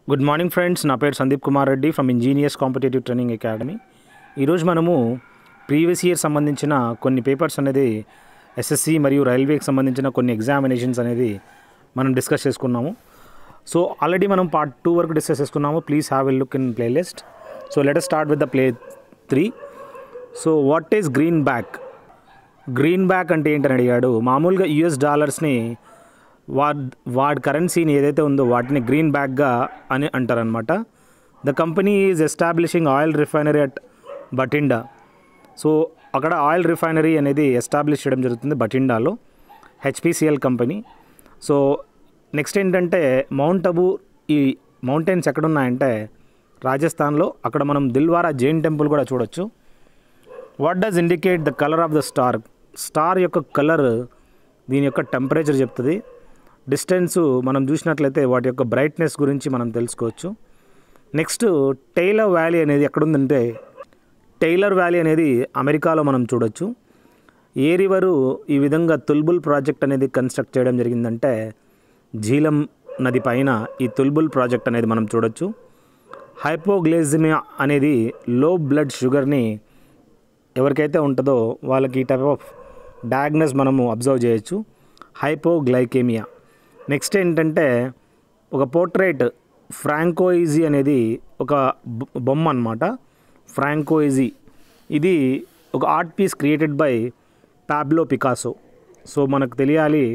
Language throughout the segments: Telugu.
గుడ్ మార్నింగ్ ఫ్రెండ్స్ నా పేరు Sandeep Kumar Reddy from engineers competitive training academy ఈరోజు మనము ప్రీవియస్ ఇయర్ సంబంధించిన కొన్ని పేపర్స్ అనేది ఎస్ఎస్సి మరియు రైల్వేకి సంబంధించిన కొన్ని ఎగ్జామినేషన్స్ అనేది మనం డిస్కస్ చేసుకున్నాము సో ఆల్రెడీ మనం పార్ట్ టూ వరకు డిస్కస్ చేసుకున్నాము please have a look in playlist so let start with the play three so what is green back green back అంటే ఏంటని అడిగాడు మామూలుగా యుఎస్ డాలర్స్ని వాడ్ వాడ్ కరెన్సీని ఏదైతే ఉందో వాటిని గ్రీన్ బ్యాక్గా అని అంటారనమాట the company is establishing oil refinery at Bathinda so అక్కడ ఆయిల్ రిఫైనరీ అనేది ఎస్టాబ్లిష్ చేయడం జరుగుతుంది బటిండాలో హెచ్పిసిఎల్ కంపెనీ సో నెక్స్ట్ ఏంటంటే మౌంట్ అబూ ఈ మౌంటైన్స్ ఎక్కడున్నాయంటే రాజస్థాన్లో అక్కడ మనం దిల్వారా జైన్ టెంపుల్ కూడా చూడొచ్చు what does indicate the colour of the star star యొక్క కలర్ దీని యొక్క టెంపరేచర్ చెప్తుంది డిస్టెన్స్ మనం చూసినట్లయితే వాటి యొక్క బ్రైట్నెస్ గురించి మనం తెలుసుకోవచ్చు నెక్స్ట్ టైలర్ వ్యాలీ అనేది ఎక్కడుందంటే టైలర్ వ్యాలీ అనేది అమెరికాలో మనం చూడొచ్చు ఏ రివరు ఈ విధంగా తుల్బుల్ ప్రాజెక్ట్ అనేది కన్స్ట్రక్ట్ చేయడం జరిగిందంటే జీలం నది పైన ఈ తుల్బుల్ ప్రాజెక్ట్ అనేది మనం చూడొచ్చు హైపోగ్లేజిమియా అనేది లో బ్లడ్ షుగర్ని ఎవరికైతే ఉంటుందో వాళ్ళకి ఈ టైప్ ఆఫ్ డయాగ్నస్ మనము అబ్జర్వ్ చేయొచ్చు హైపోగ్లైకేమియా నెక్స్ట్ ఏంటంటే ఒక పోర్ట్రేట్ ఫ్రాంకోయిజీ అనేది ఒక బొ- బొమ్మ అనమాట ఫ్రాంకోయిజీ ఇది ఒక art piece created by Pablo Picasso so మనకు తెలియాలి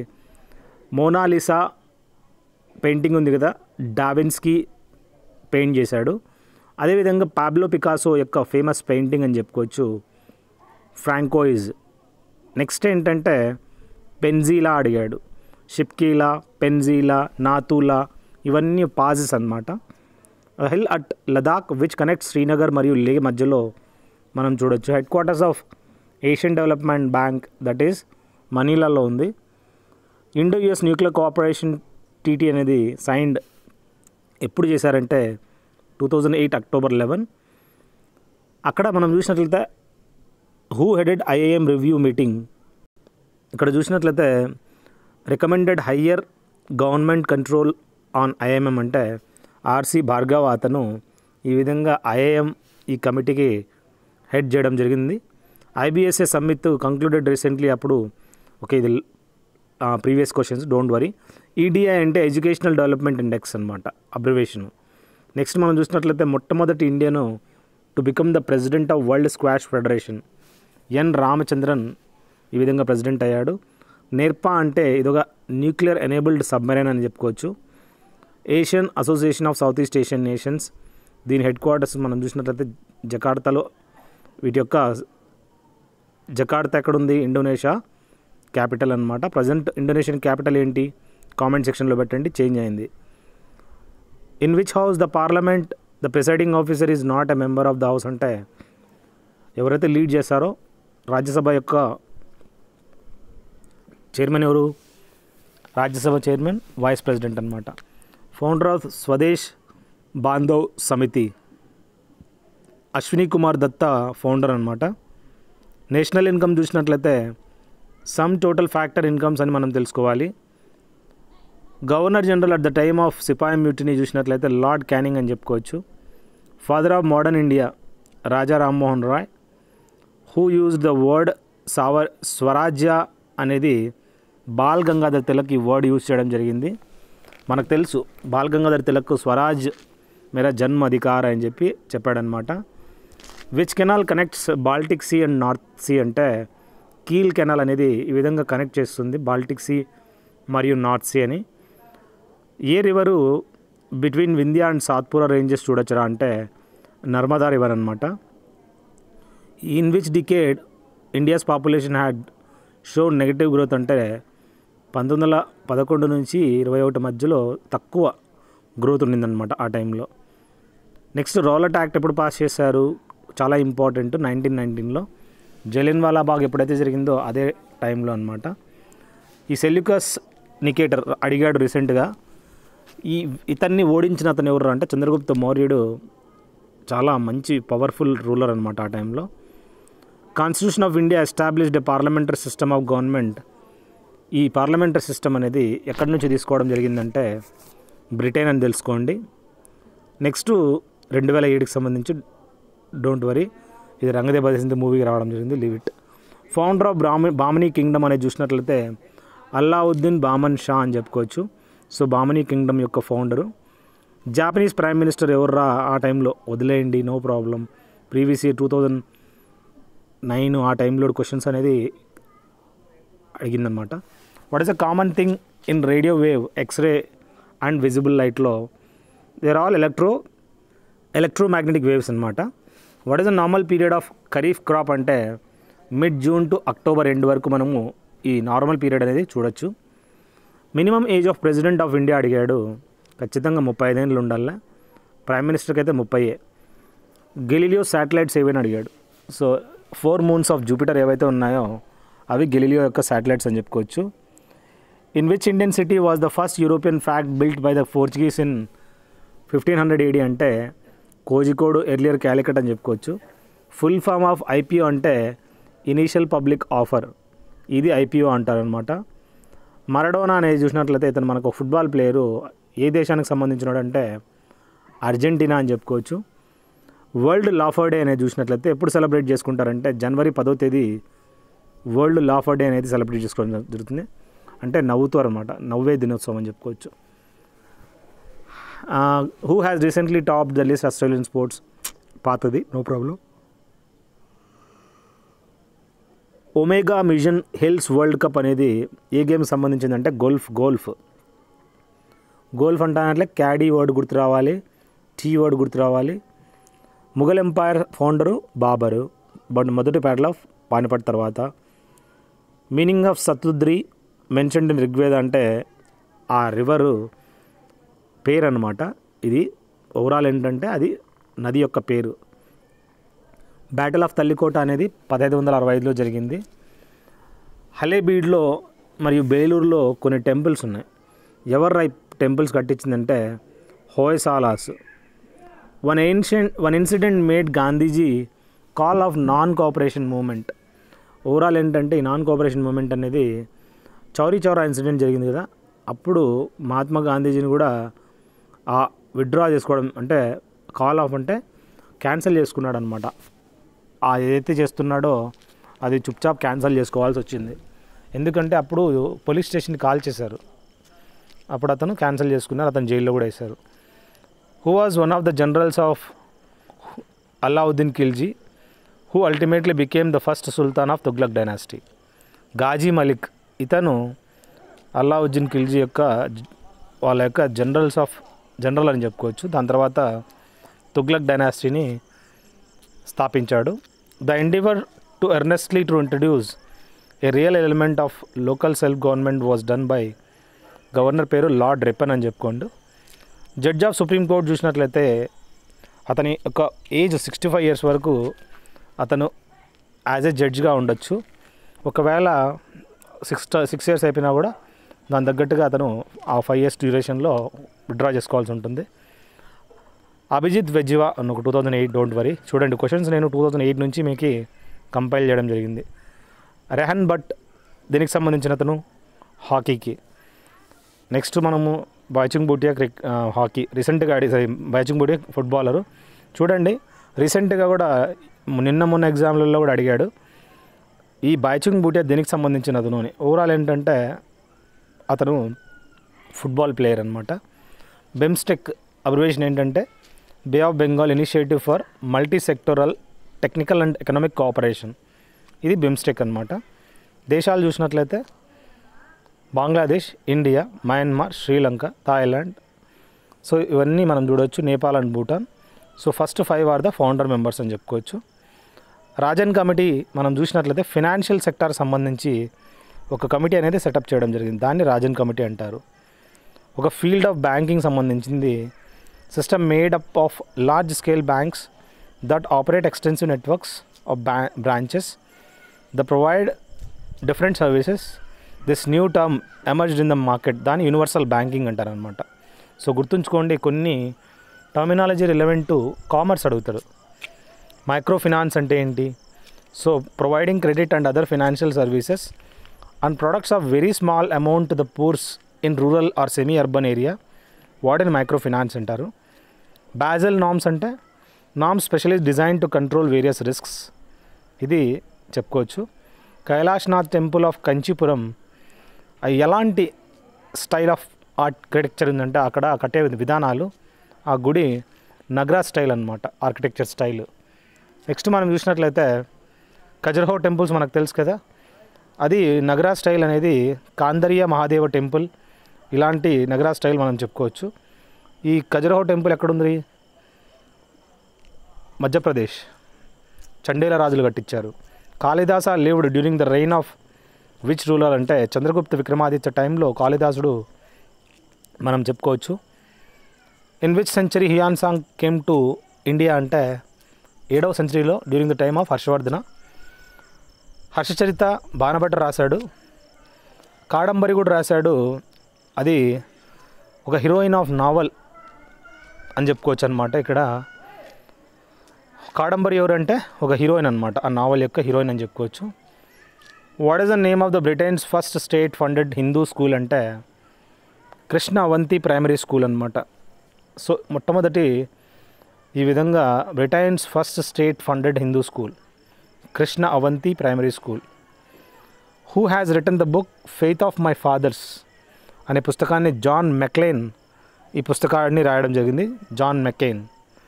మోనాలిసా పెయింటింగ్ ఉంది కదా డావిన్స్కి పెయింట్ చేశాడు అదేవిధంగా పాబ్లో పికాసో యొక్క ఫేమస్ పెయింటింగ్ అని చెప్పుకోవచ్చు ఫ్రాంకోయిజ్ నెక్స్ట్ ఏంటంటే పెన్జీలా అడిగాడు షిప్కీలా పెన్జీలా నాతూలా ఇవన్నీ పాజెస్ అనమాట hill at Ladakh which connect Srinagar మరియు లే మధ్యలో మనం చూడొచ్చు headquarters of Asian development bank that is మనీలాలో ఉంది ఇండో యుఎస్ న్యూక్లియర్ కోఆపరేషన్ టీటీ అనేది సైన్డ్ ఎప్పుడు చేశారంటే two thousand eight October eleven అక్కడ మనం చూసినట్లయితే who headed IAM review meeting ఇక్కడ చూసినట్లయితే recommended higher government control on IMM అంటే ఆర్సి భార్గవ అతను ఈ విధంగా ఐఏఎం ఈ కమిటీకి హెడ్ చేయడం జరిగింది ఐబిఎస్ఏ సమ్మిత్ కంక్లూడెడ్ రీసెంట్లీ అప్పుడు ఓకే ఇది previous questions don't worry EDI అంటే ఎడ్యుకేషనల్ డెవలప్మెంట్ ఇండెక్స్ అనమాట అబ్రివేషన్ నెక్స్ట్ మనం చూసినట్లయితే మొట్టమొదటి Indian to become the president of world squash federation N Ramachandran ఈ విధంగా ప్రెసిడెంట్ అయ్యాడు నేర్పా అంటే ఇదొక న్యూక్లియర్ ఎనేబుల్డ్ సబ్మెరైన్ అని చెప్పుకోవచ్చు Asian association of south east Asian nations దీని హెడ్ క్వార్టర్స్ మనం చూసినట్లయితే జకార్తాలో వీటి యొక్క జకార్తా ఎక్కడుంది ఇండోనేషియా క్యాపిటల్ అనమాట ప్రజెంట్ ఇండోనేషియన్ క్యాపిటల్ ఏంటి కామెంట్ సెక్షన్లో పెట్టండి చేంజ్ అయింది in which house the parliament the presiding officer is not a member of the house అంటే ఎవరైతే లీడ్ చేస్తారో రాజ్యసభ యొక్క చైర్మన్ ఎవరు రాజ్యసభ చైర్మన్ వైస్ ప్రెసిడెంట్ అనమాట founder of Swadesh Bandhab Samiti Ashwini Kumar Dutta founder అనమాట నేషనల్ ఇన్కమ్ చూసినట్లయితే సమ్ టోటల్ ఫ్యాక్టర్ ఇన్కమ్స్ అని మనం తెలుసుకోవాలి governor general at the time of sepoy mutiny చూసినట్లయితే లార్డ్ క్యానింగ్ అని చెప్పుకోవచ్చు father of modern India Raja Rammohan Roy who use the word సావర్ స్వరాజ్య అనేది బాల్ గంగాధర్ తిలక్ ఈ వర్డ్ యూజ్ చేయడం జరిగింది మనకు తెలుసు బాల్ గంగాధర్ తిలక్ స్వరాజ్ మేరా జన్మ అధికార అని చెప్పి చెప్పాడనమాట which canal connects Baltic sea and north sea అంటే కీల్ కెనాల్ అనేది ఈ విధంగా కనెక్ట్ చేస్తుంది బాల్టిక్ సీ మరియు నార్త్ సీ అని ఏ river between Vindhya and Satpura ranges చూడొచ్చరా అంటే నర్మదా రివర్ అనమాట in which decade India's population had show negative growth అంటే పంతొమ్మిది వందల పదకొండు నుంచి ఇరవై ఒకటి మధ్యలో తక్కువ గ్రోత్ ఉండిందనమాట ఆ టైంలో నెక్స్ట్ రోలట్ యాక్ట్ ఎప్పుడు పాస్ చేశారు చాలా ఇంపార్టెంట్ నైన్టీన్ నైన్టీన్లో జలియన్ వాలా బాగ్ ఎప్పుడైతే జరిగిందో అదే టైంలో అనమాట ఈ సెల్యుకస్ నికేటర్ అడిగాడు రీసెంట్గా ఈ ఇతన్ని ఓడించిన అతను ఎవరు అంటే చంద్రగుప్త మౌర్యుడు చాలా మంచి పవర్ఫుల్ రూలర్ అనమాట ఆ టైంలో constitution of India established a parliamentary system of government ఈ పార్లమెంటరీ సిస్టమ్ అనేది ఎక్కడి నుంచి తీసుకోవడం జరిగిందంటే బ్రిటన్ అని తెలుసుకోండి నెక్స్ట్ రెండు వేల ఏడుకి సంబంధించి డోంట్ వరీ ఇది రంగదేవసింది మూవీకి రావడం జరిగింది లీవ్ ఇట్ ఫౌండర్ ఆఫ్ బ్రాహ్మి బామనీ కింగ్డమ్ అనేది చూసినట్లయితే అల్లావుద్దీన్ బామన్ షా అని చెప్పుకోవచ్చు సో బామనీ కింగ్డమ్ యొక్క ఫౌండరు జాపనీస్ ప్రైమ్ మినిస్టర్ ఎవర్రా ఆ టైంలో వదిలేయండి no problem previous year two thousand nine ఆ టైంలో క్వశ్చన్స్ అనేది అడిగిందనమాట what is a common thing in radio wave X ray and visible లైట్లో there all electro electromagnetic waves అనమాట what is the normal period of kharif crop అంటే mid June to October end వరకు మనము ఈ నార్మల్ పీరియడ్ అనేది చూడొచ్చు minimum age of president of India అడిగాడు ఖచ్చితంగా ముప్పై ఐదేళ్ళు ఉండాలి ప్రైమ్ మినిస్టర్కి అయితే ముప్పై గెలిలియో శాటిలైట్స్ ఏవైనా అడిగాడు so four moons of Jupiter ఏవైతే ఉన్నాయో అవి గెలిలియో యొక్క శాటిలైట్స్ అని చెప్పుకోవచ్చు in which Indian city was the first European factory built by the Portuguese in fifteen hundred AD అంటే కోజికోడ్ ఎర్లియర్ క్యాలికట్ అని చెప్పుకోవచ్చు ఫుల్ ఫామ్ ఆఫ్ ఐపీఓ అంటే ఇనీషియల్ పబ్లిక్ ఆఫర్ ఇది ఐపీఓ అంటారనమాట మరడోనా అనేది చూసినట్లయితే ఇతను మనకు ఫుట్బాల్ ప్లేయరు ఏ దేశానికి సంబంధించినాడు అంటే అర్జెంటీనా అని చెప్పుకోవచ్చు వరల్డ్ లాఫర్ డే అనేది చూసినట్లయితే ఎప్పుడు సెలబ్రేట్ చేసుకుంటారంటే జనవరి పదో తేదీ వరల్డ్ లాఫర్ డే అనేది సెలబ్రేట్ చేసుకోవడం జరుగుతుంది అంటే నవ్వుతారు అనమాట నవ్వే దినోత్సవం అని చెప్పుకోవచ్చు who has recently top the list Australian sports పాతది no problem Omega mission hills world cup అనేది ఏ గేమ్ సంబంధించిందంటే గోల్ఫ్ గోల్ఫ్ గోల్ఫ్ అంటే క్యాడీ వర్డ్ గుర్తు రావాలి టీ వర్డ్ గుర్తు రావాలి Mughal empire founder Babur but మొదటి బ్యాటిల్ ఆఫ్ పానిపట్ తర్వాత meaning of Sutudri mentioned in Rigveda అంటే ఆ రివరు పేరు అనమాట ఇది ఓవరాల్ ఏంటంటే అది నది యొక్క పేరు బ్యాటిల్ ఆఫ్ తల్లికోట అనేది పదహైదు వందల అరవై ఐదులో జరిగింది హలేబీడ్లో మరియు బేలూరులో కొన్ని టెంపుల్స్ ఉన్నాయి ఎవరు రై టెంపుల్స్ కట్టించిందంటే Hoysalas one ancient one incident made Gandhiji call off non cooperation movement overall ఏంటంటే ఈ నాన్ కోఆపరేషన్ మూమెంట్ అనేది చౌరీ చౌరా ఇన్సిడెంట్ జరిగింది కదా అప్పుడు మహాత్మా గాంధీజీని కూడా ఆ విత్డ్రా చేసుకోవడం అంటే కాల్ ఆఫ్ అంటే క్యాన్సిల్ చేసుకున్నాడు అనమాట ఆ ఏదైతే చేస్తున్నాడో అది చుప్చాప్ క్యాన్సిల్ చేసుకోవాల్సి వచ్చింది ఎందుకంటే అప్పుడు పోలీస్ స్టేషన్కి కాల్ చేశారు అప్పుడు అతను క్యాన్సిల్ చేసుకున్నారు అతను జైల్లో కూడా వేశారు who was one of the generals of Alauddin Khilji who ultimately became the first sultan of Tughlaq dynasty Ghazi Malik ఇతను అల్లావుద్దీన్ ఖిల్జీ యొక్క వాళ్ళ యొక్క జనరల్స్ ఆఫ్ జనరల్ అని చెప్పుకోవచ్చు దాని తర్వాత తుగ్లక్ డైనాసిటీని స్థాపించాడు the endeavour to earnestly to introduce a real element of local self government was done by governor పేరు లార్డ్ రెప్పన్ అని చెప్పుకోండు జడ్జ్ ఆఫ్ సుప్రీం కోర్ట్ చూసినట్లయితే అతని యొక్క ఏజ్ సిక్స్టీ ఫైవ్ ఇయర్స్ వరకు అతను యాజ్ ఎ జడ్జ్గా ఉండొచ్చు ఒకవేళ సిక్స్ సిక్స్ ఇయర్స్ అయిపోయినా కూడా దాని తగ్గట్టుగా అతను ఆ ఫైవ్ ఇయర్స్ డ్యూరేషన్లో విత్డ్రా చేసుకోవాల్సి ఉంటుంది అభిజిత్ వెజ్జివా అని ఒక two thousand eight don't worry చూడండి క్వశ్చన్స్ నేను టూ థౌజండ్ ఎయిట్ నుంచి మీకు కంపైల్ చేయడం జరిగింది రెహన్ భట్ దీనికి సంబంధించిన అతను హాకీకి నెక్స్ట్ మనము బాయ్చింగ్ బూటియా క్రిక్ హాకీ రీసెంట్గా ఆడి సారీ బాయ్చింగ్ బూటియా ఫుట్బాలరు చూడండి రీసెంట్గా కూడా నిన్న మొన్న ఎగ్జామ్లలో కూడా అడిగాడు ఈ బాయ్చింగ్ బూటియా దీనికి సంబంధించిన అతను అని ఓవరాల్ ఏంటంటే అతను ఫుట్బాల్ ప్లేయర్ అనమాట బెమ్స్టెక్ అబ్రివేషన్ ఏంటంటే bay of Bengal initiative for multi sectoral technical and economic cooperation ఇది బిమ్స్టెక్ అనమాట దేశాలు చూసినట్లయితే Bangladesh India Myanmar Sri Lanka Thailand so ఇవన్నీ మనం చూడవచ్చు Nepal and Bhutan so first five are the founder members అని చెప్పుకోవచ్చు రాజన్ కమిటీ మనం చూసినట్లయితే ఫినాన్షియల్ సెక్టార్ సంబంధించి ఒక కమిటీ అనేది సెటప్ చేయడం జరిగింది దాన్ని రాజన్ కమిటీ అంటారు ఒక ఫీల్డ్ ఆఫ్ బ్యాంకింగ్ సంబంధించింది system made up of large scale banks that operate extensive networks of బ్రా branches the provide different services this new term emerged in the market దాన్ని యూనివర్సల్ బ్యాంకింగ్ అంటారు అనమాట సో గుర్తుంచుకోండి కొన్ని టర్మినాలజీ రిలవెంట్ టు కామర్స్ అడుగుతారు మైక్రో ఫినాన్స్ అంటే ఏంటి so providing credit and other financial services and products of very small amount to the poors in rural or semi urban area వాటిని మైక్రో ఫినాన్స్ అంటారు బాజల్ నామ్స్ అంటే norms specially design to control various risks ఇది చెప్పుకోవచ్చు కైలాష్నాథ్ టెంపుల్ ఆఫ్ కంచీపురం అది ఎలాంటి స్టైల్ ఆఫ్ ఆర్కిటెక్చర్ ఉందంటే అక్కడ కట్టే విధానాలు ఆ గుడి నగరా స్టైల్ అనమాట ఆర్కిటెక్చర్ స్టైల్ నెక్స్ట్ మనం చూసినట్లయితే ఖజర్హో టెంపుల్స్ మనకు తెలుసు కదా అది నగరా స్టైల్ అనేది కాందరియ మహాదేవ టెంపుల్ ఇలాంటి నగరా స్టైల్ మనం చెప్పుకోవచ్చు ఈ ఖజర్హో టెంపుల్ ఎక్కడుంది మధ్యప్రదేశ్ చండేల రాజులు కట్టించారు Kalidasa lived during the reign of which ruler అంటే చంద్రగుప్త విక్రమాదిత్య టైంలో కాళిదాసుడు మనం చెప్పుకోవచ్చు in which century Hiuen Tsang came to India అంటే ఏడవ సెంచరీలో during the time of Harshavardhana Harshacharita Banabhatta రాశాడు కాడంబరి కూడా రాశాడు అది ఒక హీరోయిన్ ఆఫ్ నావల్ అని చెప్పుకోవచ్చు అనమాట ఇక్కడ కాడంబరి ఎవరంటే ఒక హీరోయిన్ అనమాట ఆ నావల్ యొక్క హీరోయిన్ అని చెప్పుకోవచ్చు what is the name of the Britain's first state funded Hindu school అంటే కృష్ణ అవంతి ప్రైమరీ స్కూల్ అనమాట సో మొట్టమొదటి ఈ విధంగా Britain's first state funded Hindu school Krishna Avanti primary school who has written the book faith of my fathers అనే పుస్తకాన్ని జాన్ మెక్లెయిన్ ఈ పుస్తకాన్ని రాయడం జరిగింది John McCain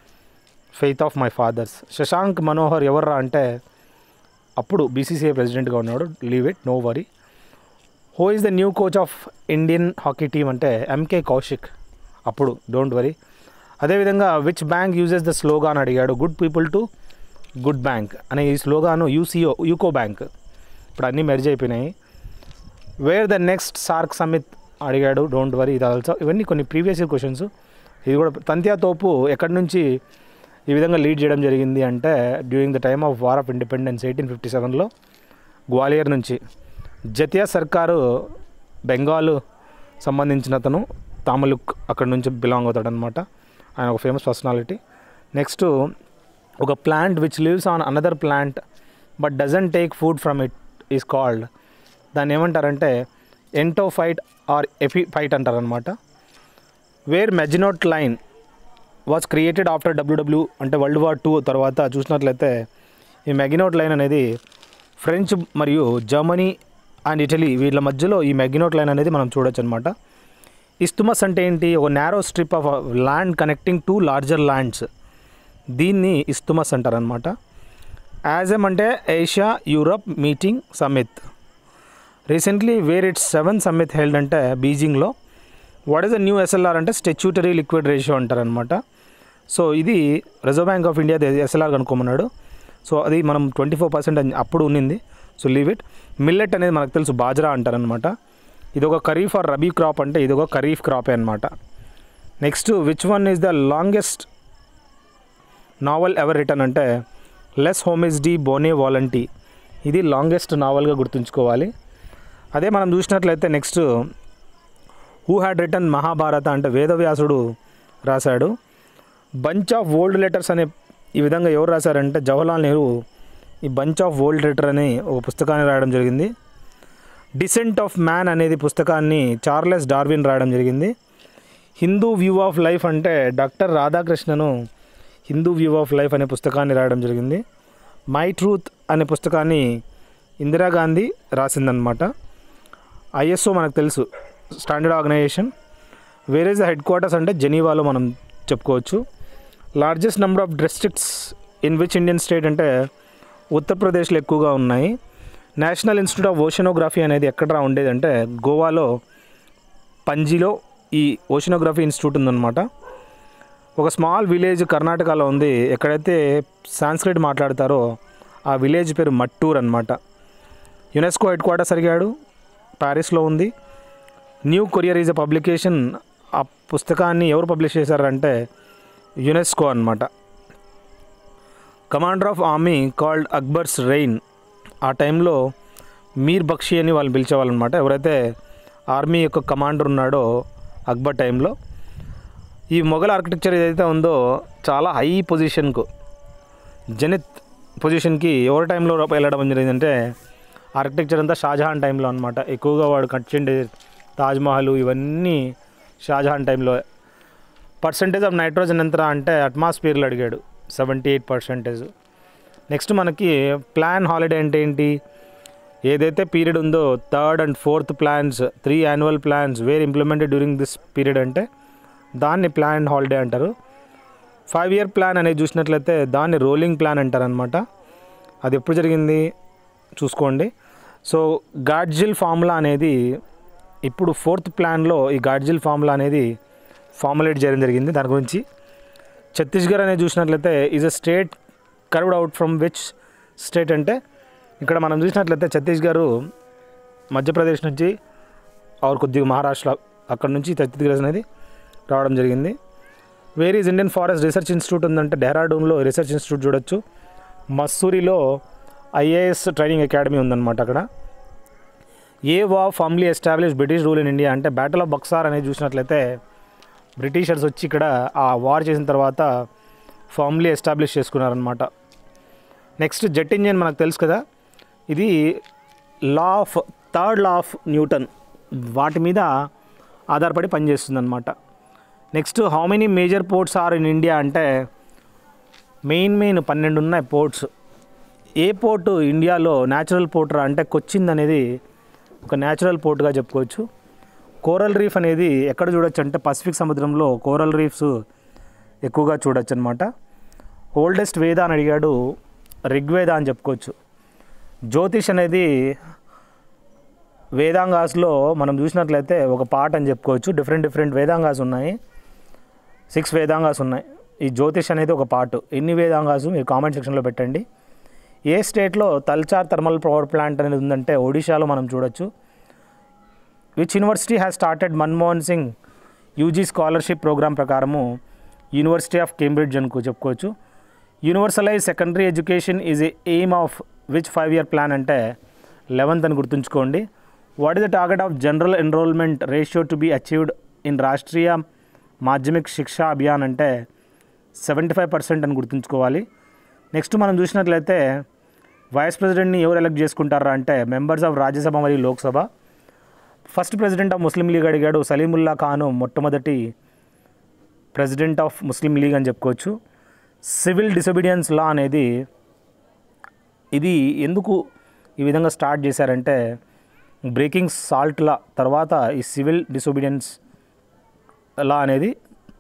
faith of my fathers Shashank Manohar ఎవర్రా అంటే అప్పుడు బీసీసీఐ ప్రెసిడెంట్గా ఉన్నాడు leave it no worry who is the new coach of Indian hockey team అంటే ఎంకే కౌశిక్ అప్పుడు డోంట్ వరీ అదేవిధంగా which bank uses the slogan అడిగాడు good people to good bank అనే ఈ స్లోగాను యూసీఓ యూకో బ్యాంక్ ఇప్పుడు అన్నీ మెర్జ్ అయిపోయినాయి where the next SAARC summit అడిగాడు డోంట్ వరీ ఇది ఆల్సో ఇవన్నీ కొన్ని ప్రీవియస్ ఇయర్ క్వశ్చన్స్ ఇది కూడా తంత్యా తోపు ఎక్కడి నుంచి ఈ విధంగా లీడ్ చేయడం జరిగింది అంటే during the time of war of independence eighteen fifty సెవెన్లో గ్వాలియర్ నుంచి జతియా సర్కారు బెంగాల్ సంబంధించిన అతను తామలుక్ అక్కడ నుంచి బిలాంగ్ అవుతాడు అనమాట ఆయన ఒక ఫేమస్ పర్సనాలిటీ నెక్స్ట్ ఒక plant which lives on another plant but doesn't take food from it is called దాన్ని ఏమంటారంటే ఎంటోఫైట్ ఆర్ ఎపిఫైట్ అంటారనమాట where Maginot line was created after WW అంటే వరల్డ్ వార్ టూ తర్వాత చూసినట్లయితే ఈ మెగినోట్ లైన్ అనేది ఫ్రెంచ్ మరియు జర్మనీ అండ్ ఇటలీ వీళ్ళ మధ్యలో ఈ మెగినోట్ లైన్ అనేది మనం చూడొచ్చు అనమాట ఇస్తుమస్ అంటే ఏంటి ఒక narrow strip of land connecting two larger lands దీన్ని ఇస్తుమస్ అంటారనమాట యాజెమ్ అంటే Asia Europe meeting summit recently where it's seven summit held అంటే బీజింగ్లో what is the new SLR అంటే స్టెచ్యూటరీ లిక్విడ్ రేషియో అంటారనమాట సో ఇది reserve bank of India SLR కనుక్కోమన్నాడు సో అది మనం ట్వంటీ ఫోర్ పర్సెంట్ అప్పుడు ఉన్నింది సో లీవ్ ఇట్ మిల్లెట్ అనేది మనకు తెలుసు బాజ్రా అంటారనమాట ఇది ఒక ఖరీఫ్ ఆర్ రబీ క్రాప్ అంటే ఇది ఒక ఖరీఫ్ క్రాపే అనమాట next which one is the longest novel ever written అంటే Les Hommes de Bonne Volonte ఇది లాంగెస్ట్ నావల్గా గుర్తుంచుకోవాలి అదే మనం చూసినట్లయితే next who had written Mahabharata అంటే వేదవ్యాసుడు రాశాడు బంచ్ ఆఫ్ ఓల్డ్ లెటర్స్ అనే ఈ విధంగా ఎవరు రాశారంటే జవహర్లాల్ నెహ్రూ ఈ బంచ్ ఆఫ్ ఓల్డ్ లెటర్ అని ఒక పుస్తకాన్ని రాయడం జరిగింది డిసెంట్ ఆఫ్ మ్యాన్ అనేది పుస్తకాన్ని చార్లెస్ డార్విన్ రాయడం జరిగింది హిందూ వ్యూ ఆఫ్ లైఫ్ అంటే doctor Radhakrishnan Hindu view of life అనే పుస్తకాన్ని రాయడం జరిగింది మై ట్రూత్ అనే పుస్తకాన్ని ఇందిరాగాంధీ రాసిందనమాట ఐఎస్ఓ మనకు తెలుసు standard organisation where the headquarters అంటే జెనీవాలో మనం చెప్పుకోవచ్చు largest number of districts in which Indian state అంటే ఉత్తరప్రదేశ్లో ఎక్కువగా ఉన్నాయి నేషనల్ ఇన్స్టిట్యూట్ ఆఫ్ ఓషనోగ్రఫీ అనేది ఎక్కడ ఉండేది అంటే గోవాలో పంజీలో ఈ ఓషనోగ్రఫీ ఇన్స్టిట్యూట్ ఉందన్నమాట ఒక స్మాల్ విలేజ్ కర్ణాటకలో ఉంది ఎక్కడైతే సాంస్క్రిట్ మాట్లాడతారో ఆ విలేజ్ పేరు మట్టూర్ అనమాట యునెస్కో హెడ్ క్వార్టర్స్ అడిగాడు ప్యారిస్లో ఉంది new courier is a publication ఆ పుస్తకాన్ని ఎవరు పబ్లిష్ చేశారంటే యునెస్కో అనమాట commander of army called Akbar's reign ఆ టైంలో మీర్ బక్షి అని వాళ్ళు పిలిచేవాళ్ళనమాట ఎవరైతే ఆర్మీ యొక్క కమాండర్ ఉన్నాడో అక్బర్ టైంలో ఈ మొఘల్ ఆర్కిటెక్చర్ ఏదైతే ఉందో చాలా హై పొజిషన్కు జనిత్ పొజిషన్కి ఎవరి టైంలో వెళ్ళడం జరిగిందంటే ఆర్కిటెక్చర్ అంతా షాజహాన్ టైంలో అనమాట ఎక్కువగా వాడు కట్టిండే తాజ్మహల్ ఇవన్నీ షాజహాన్ టైంలో పర్సంటేజ్ ఆఫ్ నైట్రోజన్ ఎంత అంటే అట్మాస్ఫియర్లో అడిగాడు సెవెంటీ ఎయిట్ పర్సెంటేజ్ నెక్స్ట్ మనకి ప్లాన్ హాలిడే అంటే ఏంటి ఏదైతే పీరియడ్ ఉందో third and fourth plans three annual plans were implemented during this period అంటే దాన్ని ప్లాన్ హాలిడే అంటారు ఫైవ్ ఇయర్ ప్లాన్ అనేది చూసినట్లయితే దాన్ని రోలింగ్ ప్లాన్ అంటారనమాట అది ఎప్పుడు జరిగింది చూసుకోండి సో గాడ్జిల్ ఫార్ములా అనేది ఇప్పుడు ఫోర్త్ ప్లాన్లో ఈ గాడ్జిల్ ఫార్ములా అనేది ఫార్ములేట్ చేయడం జరిగింది దాని గురించి ఛత్తీస్గఢ్ అనేది చూసినట్లయితే is a state carved out from which state అంటే ఇక్కడ మనం చూసినట్లయితే ఛత్తీస్గఢ్ మధ్యప్రదేశ్ నుంచి ఆర్ కొద్దిగా మహారాష్ట్ర అక్కడ నుంచి ఛత్తీస్గఢ్ అనేది రావడం జరిగింది where is Indian forest research institute ఉందంటే డెహ్రాడూన్లో రీసెర్చ్ ఇన్స్టిట్యూట్ చూడొచ్చు మస్సూరిలో ఐఏఎస్ ట్రైనింగ్ అకాడమీ ఉందన్నమాట అక్కడ a war firmly establish British rule in India అంటే బ్యాటిల్ ఆఫ్ బక్సార్ అనేది చూసినట్లయితే బ్రిటిషర్స్ వచ్చి ఇక్కడ ఆ వార్ చేసిన తర్వాత ఫామ్లీ ఎస్టాబ్లిష్ చేసుకున్నారనమాట నెక్స్ట్ జెట్ ఇంజిన్ మనకు తెలుసు కదా ఇది law of third law of Newton వాటి మీద ఆధారపడి పనిచేస్తుంది అనమాట next how many major ports are in India అంటే మెయిన్ మెయిన్ పన్నెండు ఉన్నాయి పోర్ట్స్ ఏ పోర్టు ఇండియాలో న్యాచురల్ పోర్ట్ రా అంటే కొచ్చింది అనేది ఒక న్యాచురల్ పోర్ట్గా చెప్పుకోవచ్చు కోరల్ రీఫ్ అనేది ఎక్కడ చూడొచ్చు అంటే పసిఫిక్ సముద్రంలో కోరల్ రీఫ్స్ ఎక్కువగా చూడొచ్చు అనమాట ఓల్డెస్ట్ వేద అని అడిగాడు ఋగ్వేద అని చెప్పుకోవచ్చు జ్యోతిష్ అనేది వేదాంగాస్లో మనం చూసినట్లయితే ఒక పార్ట్ అని చెప్పుకోవచ్చు డిఫరెంట్ డిఫరెంట్ వేదాంగాస్ ఉన్నాయి సిక్స్ వేదాంగాస్ ఉన్నాయి ఈ జ్యోతిష్ అనేది ఒక పార్ట్ ఎన్ని వేదాంగాసు మీరు కామెంట్ సెక్షన్లో పెట్టండి ఏ స్టేట్లో తల్చార్ థర్మల్ పవర్ ప్లాంట్ అనేది ఉందంటే ఒడిశాలో మనం చూడొచ్చు which university has started Manmohan Singh UG scholarship programme ప్రకారము యూనివర్సిటీ ఆఫ్ కేంబ్రిడ్జ్ అనుకో చెప్పుకోవచ్చు universalise secondary education is a aim of which five year plan అంటే లెవెన్త్ అని గుర్తుంచుకోండి what is the target of general enrolment ratio to be achieved in Rashtriya Madhyamik Shiksha Abhiyan అంటే సెవెంటీ ఫైవ్ పర్సెంట్ అని గుర్తుంచుకోవాలి నెక్స్ట్ మనం చూసినట్లయితే వైస్ ప్రెసిడెంట్ని ఎవరు ఎలక్ట్ చేసుకుంటారా అంటే మెంబర్స్ ఆఫ్ రాజ్యసభ మరియు Lok Sabha first president of Muslim League అడిగాడు సలీముల్లా ఖాను మొట్టమొదటి ప్రెసిడెంట్ ఆఫ్ ముస్లిం లీగ్ అని చెప్పుకోవచ్చు సివిల్ డిసొబీడియన్స్ లా అనేది ఇది ఎందుకు ఈ విధంగా స్టార్ట్ చేశారంటే బ్రేకింగ్ సాల్ట్ లా తర్వాత ఈ సివిల్ డిసొబీడియన్స్ లా అనేది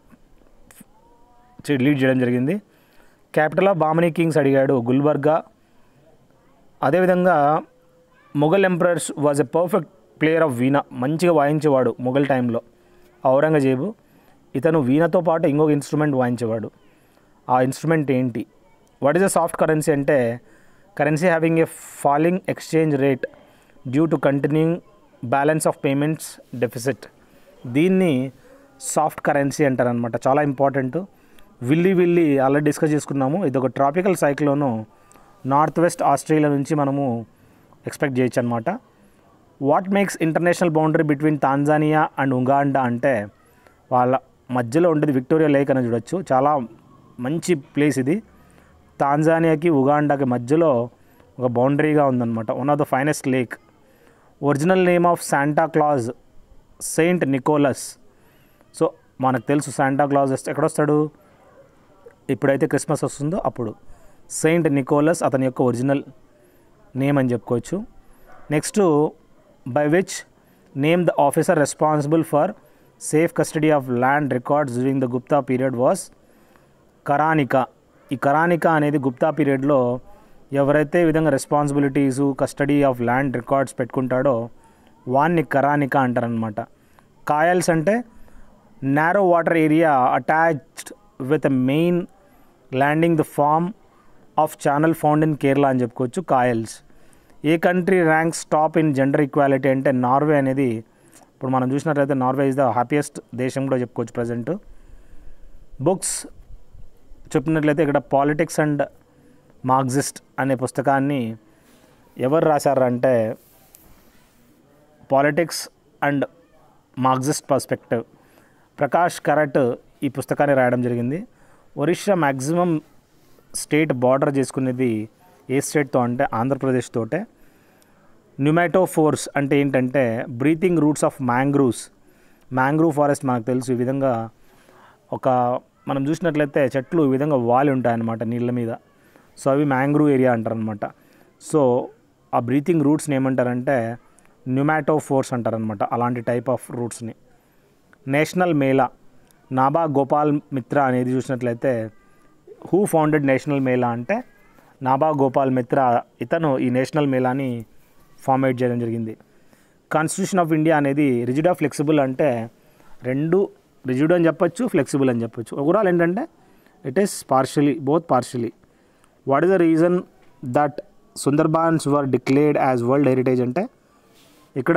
చే- లీడ్ చేయడం జరిగింది క్యాపిటల్ ఆఫ్ బామనీ కింగ్స్ అడిగాడు గుల్బర్గా అదేవిధంగా Mughal emperors was a perfect player of veena మంచిగా వాయించేవాడు మొఘల్ టైంలో ఔరంగజేబు ఇతను వీణతో పాటు ఇంకొక ఇన్స్ట్రుమెంట్ వాయించేవాడు ఆ ఇన్స్ట్రుమెంట్ ఏంటి what is a soft currency అంటే currency having a falling exchange rate due to continuing balance of payments deficit దీన్ని సాఫ్ట్ కరెన్సీ అంటారనమాట చాలా important willy willy already discuss చేసుకున్నాము ఇది ఒక tropical cyclone north west Australia నుంచి మనము ఎక్స్పెక్ట్ చేయొచ్చు అనమాట what makes international boundary between Tanzania and Uganda అంటే వాళ్ళ మధ్యలో ఉండేది విక్టోరియా లేక్ అని చూడొచ్చు చాలా మంచి ప్లేస్ ఇది తాంజానియాకి ఉగాండాకి మధ్యలో ఒక బౌండరీగా ఉందన్నమాట one of the finest lake original name of Santa Claus Saint Nicholas so మనకు తెలుసు శాంటా క్లాజ్ ఎక్కడొస్తాడు ఎప్పుడైతే క్రిస్మస్ వస్తుందో అప్పుడు సెయింట్ నికోలస్ అతని యొక్క ఒరిజినల్ నేమ్ అని చెప్పుకోవచ్చు next by which name the officer responsible for safe custody of land records during the Gupta period was karanika ఈ కరానిక అనేది గుప్తా పీరియడ్లో ఎవరైతే ఈ విధంగా responsibilities custody of land records పెట్టుకుంటాడో వాన్ని కరానిక అంటారనమాట కాయల్స్ అంటే narrow water area attached with a main landing the form of channel found in Kerala అని చెప్పుకోవచ్చు కాయల్స్ ఏ country ranks top in gender equality అంటే నార్వే అనేది ఇప్పుడు మనం చూసినట్లయితే నార్వే ఇస్ ద హ్యాపీయెస్ట్ దేశం కూడా చెప్పుకోవచ్చు ప్రజెంట్ బుక్స్ చెప్పినట్లయితే ఇక్కడ పాలిటిక్స్ అండ్ మార్క్సిస్ట్ అనే పుస్తకాన్ని ఎవరు రాశారంటే politics and Marxist perspective Prakash Karat ఈ పుస్తకాన్ని రాయడం జరిగింది ఒరిస్సా మ్యాక్సిమం స్టేట్ బార్డర్ చేసుకునేది ఏ స్టేట్తో అంటే ఆంధ్రప్రదేశ్ తోటే న్యూమాటో ఫోర్స్ అంటే ఏంటంటే breathing roots of mangroves mangrove forest మనకు తెలుసు ఈ విధంగా ఒక మనం చూసినట్లయితే చెట్లు ఈ విధంగా వాలి ఉంటాయన్నమాట నీళ్ళ మీద సో అవి మ్యాంగ్రూవ్ ఏరియా అంటారనమాట సో ఆ బ్రీతింగ్ రూట్స్ని ఏమంటారంటే న్యూమాటో ఫోర్స్ అంటారనమాట అలాంటి టైప్ ఆఫ్ రూట్స్ని నేషనల్ మేళా నాబా గోపాల్ మిత్ర అనేది చూసినట్లయితే హూ ఫౌండెడ్ నేషనల్ మేళా అంటే నాబా గోపాల్ మిత్ర ఇతను ఈ నేషనల్ మేళాని ఫార్మేట్ చేయడం జరిగింది కాన్స్టిట్యూషన్ ఆఫ్ ఇండియా అనేది రిజిడ్ ఫ్లెక్సిబుల్ అంటే రెండు రిజిడ్ అని చెప్పొచ్చు ఫ్లెక్సిబుల్ అని చెప్పొచ్చు ఓవరాల్ ఏంటంటే it is partially both partially what is the reason that Sundarbans were declared as world heritage అంటే ఇక్కడ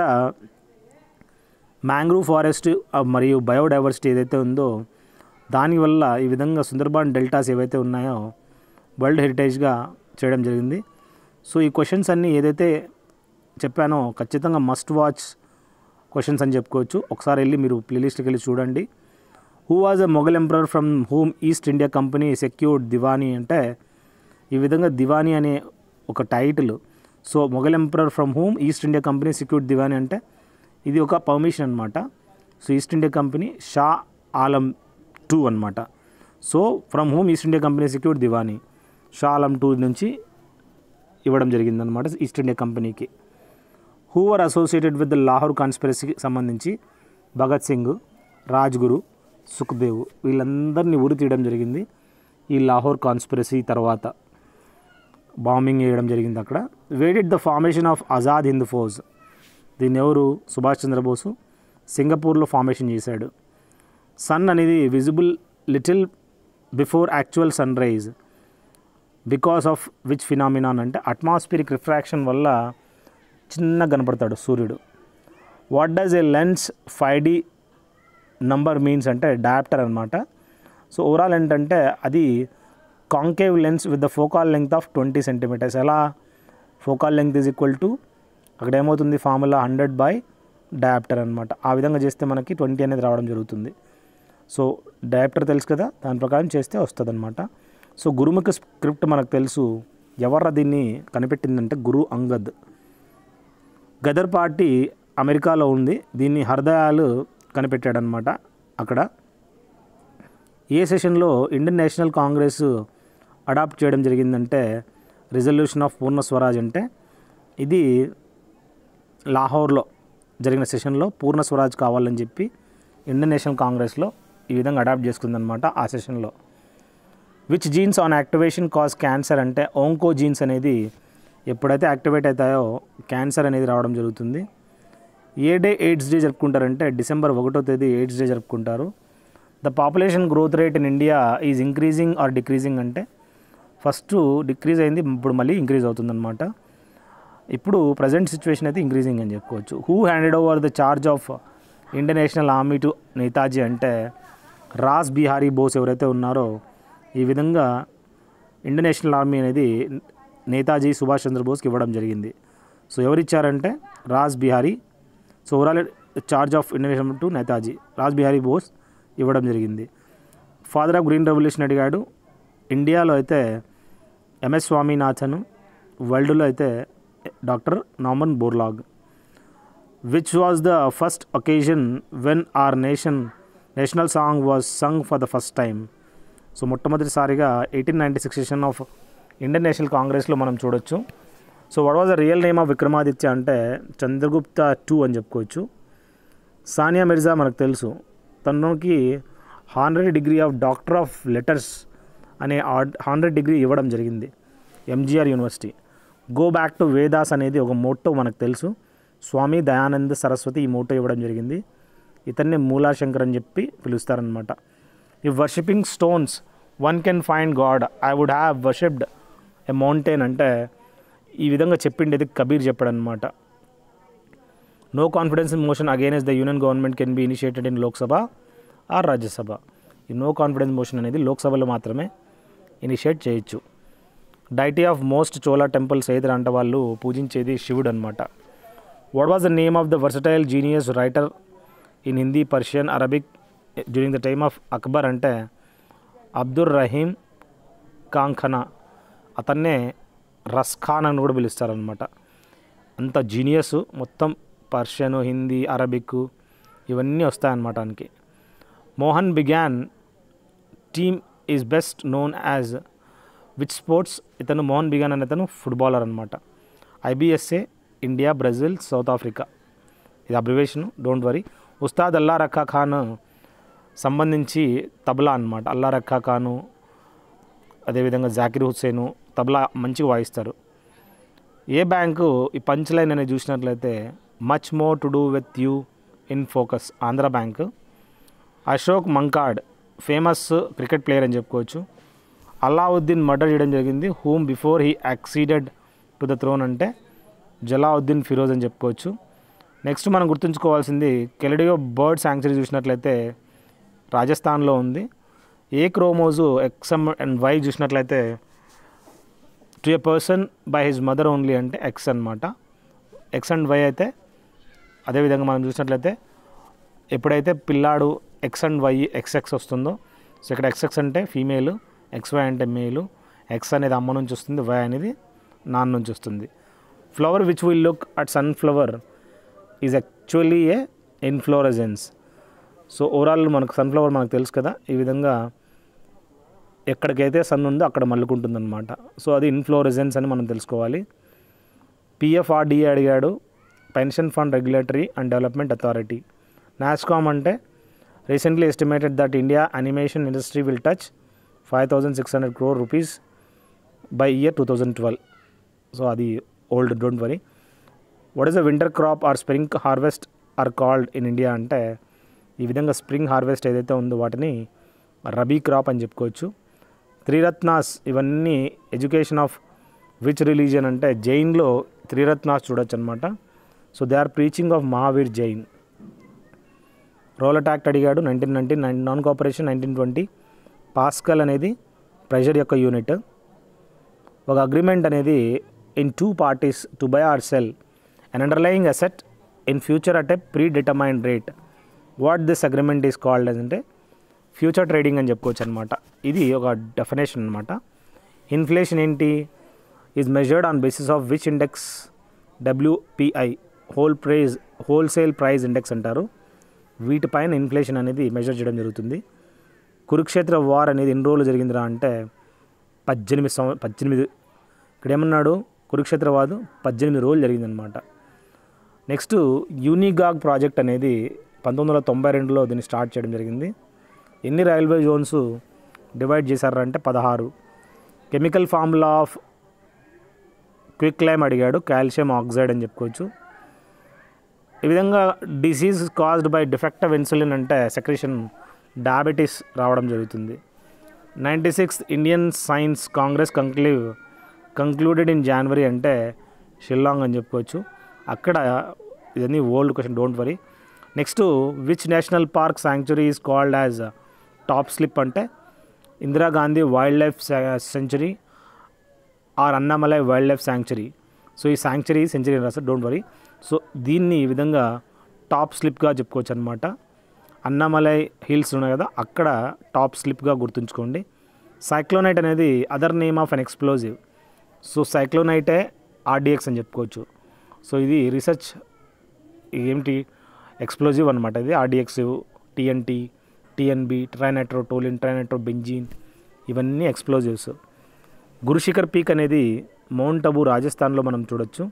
మ్యాంగ్రూవ్ ఫారెస్ట్ మరియు బయోడైవర్సిటీ ఏదైతే ఉందో దానివల్ల ఈ విధంగా సుందర్బాన్ డెల్టాస్ ఏవైతే ఉన్నాయో వరల్డ్ హెరిటేజ్గా చేయడం జరిగింది సో ఈ క్వశ్చన్స్ అన్నీ ఏదైతే చెప్పానో ఖచ్చితంగా మస్ట్ వాచ్ క్వశ్చన్స్ అని చెప్పుకోవచ్చు ఒకసారి వెళ్ళి మీరు ప్లేలిస్ట్కి వెళ్ళి చూడండి who was a Mughal emperor from whom East India Company secured diwani అంటే ఈ విధంగా దివానీ అనే ఒక title so Mughal emperor from whom East India Company secured diwani అంటే ఇది ఒక పర్మిషన్ అనమాట so East India Company Shah Alam two అనమాట so from whom East India Company secured diwani Shah Alam two నుంచి ఇవ్వడం జరిగిందనమాట ఈస్ట్ ఇండియా కంపెనీకి who are associated with the Lahore కాన్స్పిరసీకి సంబంధించి భగత్ సింగ్ రాజ్గురు సుఖ్దేవ్ వీళ్ళందరినీ ఉరి తీయడం జరిగింది ఈ లాహోర్ కాన్స్పిరసీ తర్వాత బాంబింగ్ చేయడం జరిగింది అక్కడ headed the formation of Azad Hind Fauj దీన్ని ఎవరు సుభాష్ చంద్రబోసు సింగపూర్లో ఫార్మేషన్ చేశాడు సన్ అనేది visible little before actual sunrise because of which phenomenon అంటే అట్మాస్ఫిరిక్ రిఫ్రాక్షన్ వల్ల చిన్న కనపడతాడు సూర్యుడు what does a lens five D number means అంటే డాప్టర్ అనమాట సో ఓవరాల్ ఏంటంటే అది concave lens with the focal length of twenty centimetres ఎలా focal length is equal to అక్కడ ఏమవుతుంది ఫార్ములా హండ్రెడ్ బై డయాప్టర్ అనమాట ఆ విధంగా చేస్తే మనకి ట్వంటీ అనేది రావడం జరుగుతుంది సో డయాప్టర్ తెలుసు కదా దాని ప్రకారం చేస్తే వస్తుంది అనమాట సో గురుముఖ స్క్రిప్ట్ మనకు తెలుసు ఎవర్రా దీన్ని కనిపెట్టిందంటే గురు అంగద్ గదర్ పార్టీ అమెరికాలో ఉంది దీన్ని హర్దయాలు కనిపెట్టాడనమాట అక్కడ ఏ సెషన్లో ఇండియన్ నేషనల్ కాంగ్రెస్ అడాప్ట్ చేయడం జరిగిందంటే రిజల్యూషన్ ఆఫ్ పూర్ణ స్వరాజ్ అంటే ఇది లాహోర్లో జరిగిన సెషన్లో పూర్ణ స్వరాజ్ కావాలని చెప్పి ఇండియన్ నేషనల్ కాంగ్రెస్లో ఈ విధంగా అడాప్ట్ చేసుకుందనమాట ఆ సెషన్లో which genes on activation cause cancer అంటే ఓంకో జీన్స్ అనేది ఎప్పుడైతే యాక్టివేట్ అవుతాయో క్యాన్సర్ అనేది రావడం జరుగుతుంది ఏ డే ఎయిడ్స్ డే జరుపుకుంటారంటే డిసెంబర్ ఒకటో తేదీ ఎయిడ్స్ డే జరుపుకుంటారు the population growth rate in India is increasing or decreasing అంటే ఫస్ట్ డిక్రీజ్ అయింది ఇప్పుడు మళ్ళీ ఇంక్రీజ్ అవుతుందన్నమాట ఇప్పుడు ప్రజెంట్ సిచ్యువేషన్ అయితే ఇంక్రీజింగ్ అని చెప్పుకోవచ్చు who handed over the charge of Indian National Army to Netaji అంటే రాస్ బిహారీ బోస్ ఎవరైతే ఉన్నారో ఈ విధంగా ఇండియన్ నేషనల్ ఆర్మీ అనేది నేతాజీ సుభాష్ చంద్రబోస్కి ఇవ్వడం జరిగింది సో ఎవరిచ్చారంటే Raj Bihari so overall charge of Indian National to Netaji Raj Bihari Bose ఇవ్వడం జరిగింది ఫాదర్ ఆఫ్ గ్రీన్ రెవల్యూషన్ అడిగాడు ఇండియాలో అయితే ఎంఎస్ స్వామినాథన్ వరల్డ్లో అయితే డాక్టర్ నామన్ Borlaug which was the first occasion when our nation national song was sung for the first time so మొట్టమొదటిసారిగా eighteen ninety six session of Indian National కాంగ్రెస్లో మనం చూడొచ్చు so what was the real name of Vikramaditya అంటే చంద్రగుప్త టూ అని చెప్పుకోవచ్చు సానియా మిర్జా మనకు తెలుసు తనకి honorary degree of doctor of letters అనే హానరీ డిగ్రీ ఇవ్వడం జరిగింది MGR university go back to Vedas అనేది ఒక మోటో మనకు తెలుసు స్వామి దయానంద సరస్వతి ఈ మోటో ఇవ్వడం జరిగింది ఇతన్ని మూలాశంకర్ అని చెప్పి పిలుస్తారనమాట ఈ worshipping stones one can find god I would have worshipped a mountain అంటే ఈ విధంగా చెప్పిండేది కబీర్ చెప్పాడనమాట no confidence in motion against the union government can be initiated in Lok Sabha or Rajya Sabha ఈ నో కాన్ఫిడెన్స్ మోషన్ అనేది లోక్సభలో మాత్రమే ఇనిషియేట్ చేయొచ్చు deity of most Chola temples ఏదైనా అంటే వాళ్ళు పూజించేది శివుడు అనమాట what was the name of the versatile genius writer in Hindi Persian Arabic during the time of Akbar అంటే అబ్దుర్ రహీం కాంఖనా అతన్నే రస్ఖాన్ అని కూడా పిలుస్తారనమాట అంత జీనియస్ మొత్తం పర్షియన్ హిందీ అరబిక్ ఇవన్నీ వస్తాయన్నమాట ఆయనకి Mohun Bagan team is best known as which sports ఇతను మోహన్ బిగాన్ అనే ఇతను ఫుట్బాలర్ అనమాట IBSA India Brazil South Africa ఇది abbreviation don't worry Ustad Alla Rakha Khan సంబంధించి తబలా అనమాట అల్లా రఖా ఖాను అదేవిధంగా జాకిర్ హుస్సేను తబలా మంచిగా వాయిస్తారు ఏ బ్యాంకు ఈ పంచ్ లైన్ అనేది చూసినట్లయితే much more to do with you in focus Andhra bank Ashok Mankad famous cricket player అని చెప్పుకోవచ్చు అలావుద్దీన్ మర్డర్ చేయడం జరిగింది whom before he acceded to the throne అంటే జలావుద్దీన్ ఫిరోజ్ అని చెప్పుకోవచ్చు నెక్స్ట్ మనం గుర్తుంచుకోవాల్సింది కెలడియో బర్డ్ శాంక్చురీ చూసినట్లయితే రాజస్థాన్లో ఉంది ఏ క్రోమోజు ఎక్స్ఎం అండ్ వై చూసినట్లయితే to a person by his mother only అంటే ఎక్స్ అనమాట ఎక్స్ అండ్ వై అయితే అదేవిధంగా మనం చూసినట్లయితే ఎప్పుడైతే పిల్లాడు X and Y X X వస్తుందో సో ఇక్కడ ఎక్స్ ఎక్స్ అంటే ఫీమేల్ ఎక్స్ వై అంటే మేలు ఎక్స్ అనేది అమ్మ నుంచి వస్తుంది వై అనేది నాన్న నుంచి వస్తుంది flower which will look at sunflower is actually a inflorescence so overall మనకు సన్ఫ్లవర్ మనకు తెలుసు కదా ఈ విధంగా ఎక్కడికైతే సన్ ఉందో అక్కడ మల్లుకుంటుంది అనమాట సో అది ఇన్ఫ్లోరెజెన్స్ అని మనం తెలుసుకోవాలి పిఎఫ్ఆర్డిఏ అడిగాడు pension fund regulatory and development authority NASSCOM అంటే recently estimated that India animation industry will touch five thousand six hundred crore rupees by year two thousand twelve so అది old don't worry what is the winter crop or spring harvest are called in India అంటే ఈ విధంగా స్ప్రింగ్ హార్వెస్ట్ ఏదైతే ఉందో వాటిని రబీ క్రాప్ అని చెప్పుకోవచ్చు త్రిరత్నాస్ ఇవన్నీ ఎడ్యుకేషన్ ఆఫ్ విచ్ రిలీజియన్ అంటే జైన్లో త్రిరత్నాస్ చూడొచ్చు అనమాట so they are preaching of Mahavir Jain Rowlatt act అడిగాడు nineteen nineteen nine non cooperation nineteen twenty pascal అనేది ప్రెషర్ యొక్క యూనిట్ ఒక అగ్రిమెంట్ అనేది in two parties to buy or sell and underlying asset in future at a predetermined rate what this agreement is called అంటే ఫ్యూచర్ ట్రేడింగ్ అని చెప్పుకోవచ్చు అనమాట ఇది ఒక డెఫినేషన్ అనమాట ఇన్ఫ్లేషన్ ఏంటి is measured on basis of which index WPI whole price wholesale price index అంటారు వీటిపైన ఇన్ఫ్లేషన్ అనేది మెజర్ చేయడం జరుగుతుంది కురుక్షేత్ర వార్ అనేది ఎన్ని రోజులు జరిగిందిరా అంటే పద్దెనిమిది సంవ పద్దెనిమిది ఇక్కడ ఏమన్నాడు కురుక్షేత్ర వాదు పద్దెనిమిది రోజులు జరిగిందనమాట నెక్స్ట్ యూనిగాగ్ ప్రాజెక్ట్ అనేది పంతొమ్మిది వందల తొంభై రెండులో దీన్ని స్టార్ట్ చేయడం జరిగింది ఎన్ని రైల్వే జోన్స్ డివైడ్ చేశారంటే పదహారు chemical formula of quicklime అడిగాడు కాల్షియం ఆక్సైడ్ అని చెప్పుకోవచ్చు ఈ విధంగా disease caused by defect of insulin అంటే సెక్రేషన్ డయాబెటీస్ రావడం జరుగుతుంది ninety six Indian science congress conclave concluded in January అంటే షిల్లాంగ్ అని చెప్పుకోవచ్చు అక్కడ ఇదన్నీ old question don't worry next which national park sanctuary is called as Top Slip అంటే Indira Gandhi wildlife century or Annamalai wildlife sanctuary so ఈ శాంక్చురీ సెంచురీ రాస్తారు డోంట్ వరీ సో దీన్ని ఈ విధంగా టాప్ స్లిప్గా చెప్పుకోవచ్చు అనమాట అన్నామలై హిల్స్ ఉన్నాయి కదా అక్కడ టాప్ స్లిప్గా గుర్తుంచుకోండి సైక్లోనైట్ అనేది other name of an explosive so సైక్లోనైటే ఆర్డిఎక్స్ అని చెప్పుకోవచ్చు సో ఇది రీసెర్చ్ ఏమిటి ఎక్స్ప్లోజివ్ అనమాట ఇది RDX TNT TNB trinitrotoluene trinitro benzene ఇవన్నీ ఎక్స్ప్లోజివ్స్ గురుశిఖర్ పీక్ అనేది మౌంట్ అబు రాజస్థాన్లో మనం చూడొచ్చు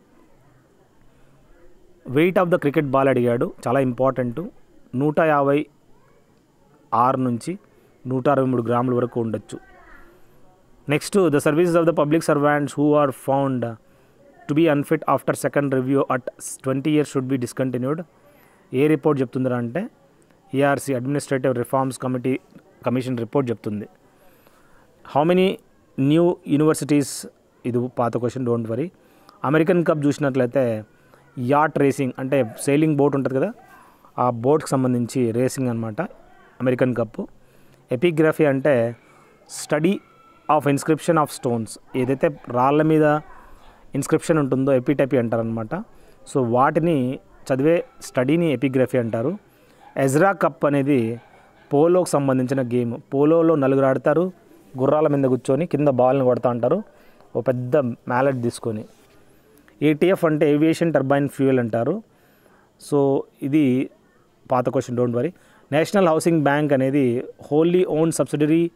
weight of the cricket ball అడిగాడు చాలా ఇంపార్టెంట్ నూట యాభై ఆరు నుంచి నూట అరవై మూడు గ్రాముల వరకు ఉండొచ్చు next the services of the public servants who are found to be unfit after second review at twenty years should be discontinued ఏ రిపోర్ట్ చెప్తుందిరా అంటే ARC administrative reforms committee commission report చెప్తుంది హౌ మెనీ న్యూ యూనివర్సిటీస్ ఇది పాత question don't worry American cup చూసినట్లయితే యాట్ రేసింగ్ అంటే సెయిలింగ్ బోట్ ఉంటుంది కదా ఆ బోట్కి సంబంధించి రేసింగ్ అనమాట అమెరికన్ కప్ ఎపిగ్రఫీ అంటే study of inscription of stones ఏదైతే రాళ్ళ మీద ఇన్స్క్రిప్షన్ ఉంటుందో ఎపిటెపీ అంటారనమాట సో వాటిని చదివే స్టడీని ఎపిగ్రఫీ అంటారు ఎజ్రా కప్ అనేది పోలోకి సంబంధించిన గేమ్ పోలోలో నలుగురు ఆడతారు గుర్రాల మీద కూర్చొని కింద బాల్ని కొడతా అంటారు ఓ పెద్ద మ్యాలెట్ తీసుకొని ఏటీఎఫ్ అంటే ఏవియేషన్ టర్బైన్ ఫ్యూయల్ అంటారు సో ఇది పాత question don't worry national housing bank అనేది wholly own subsidiary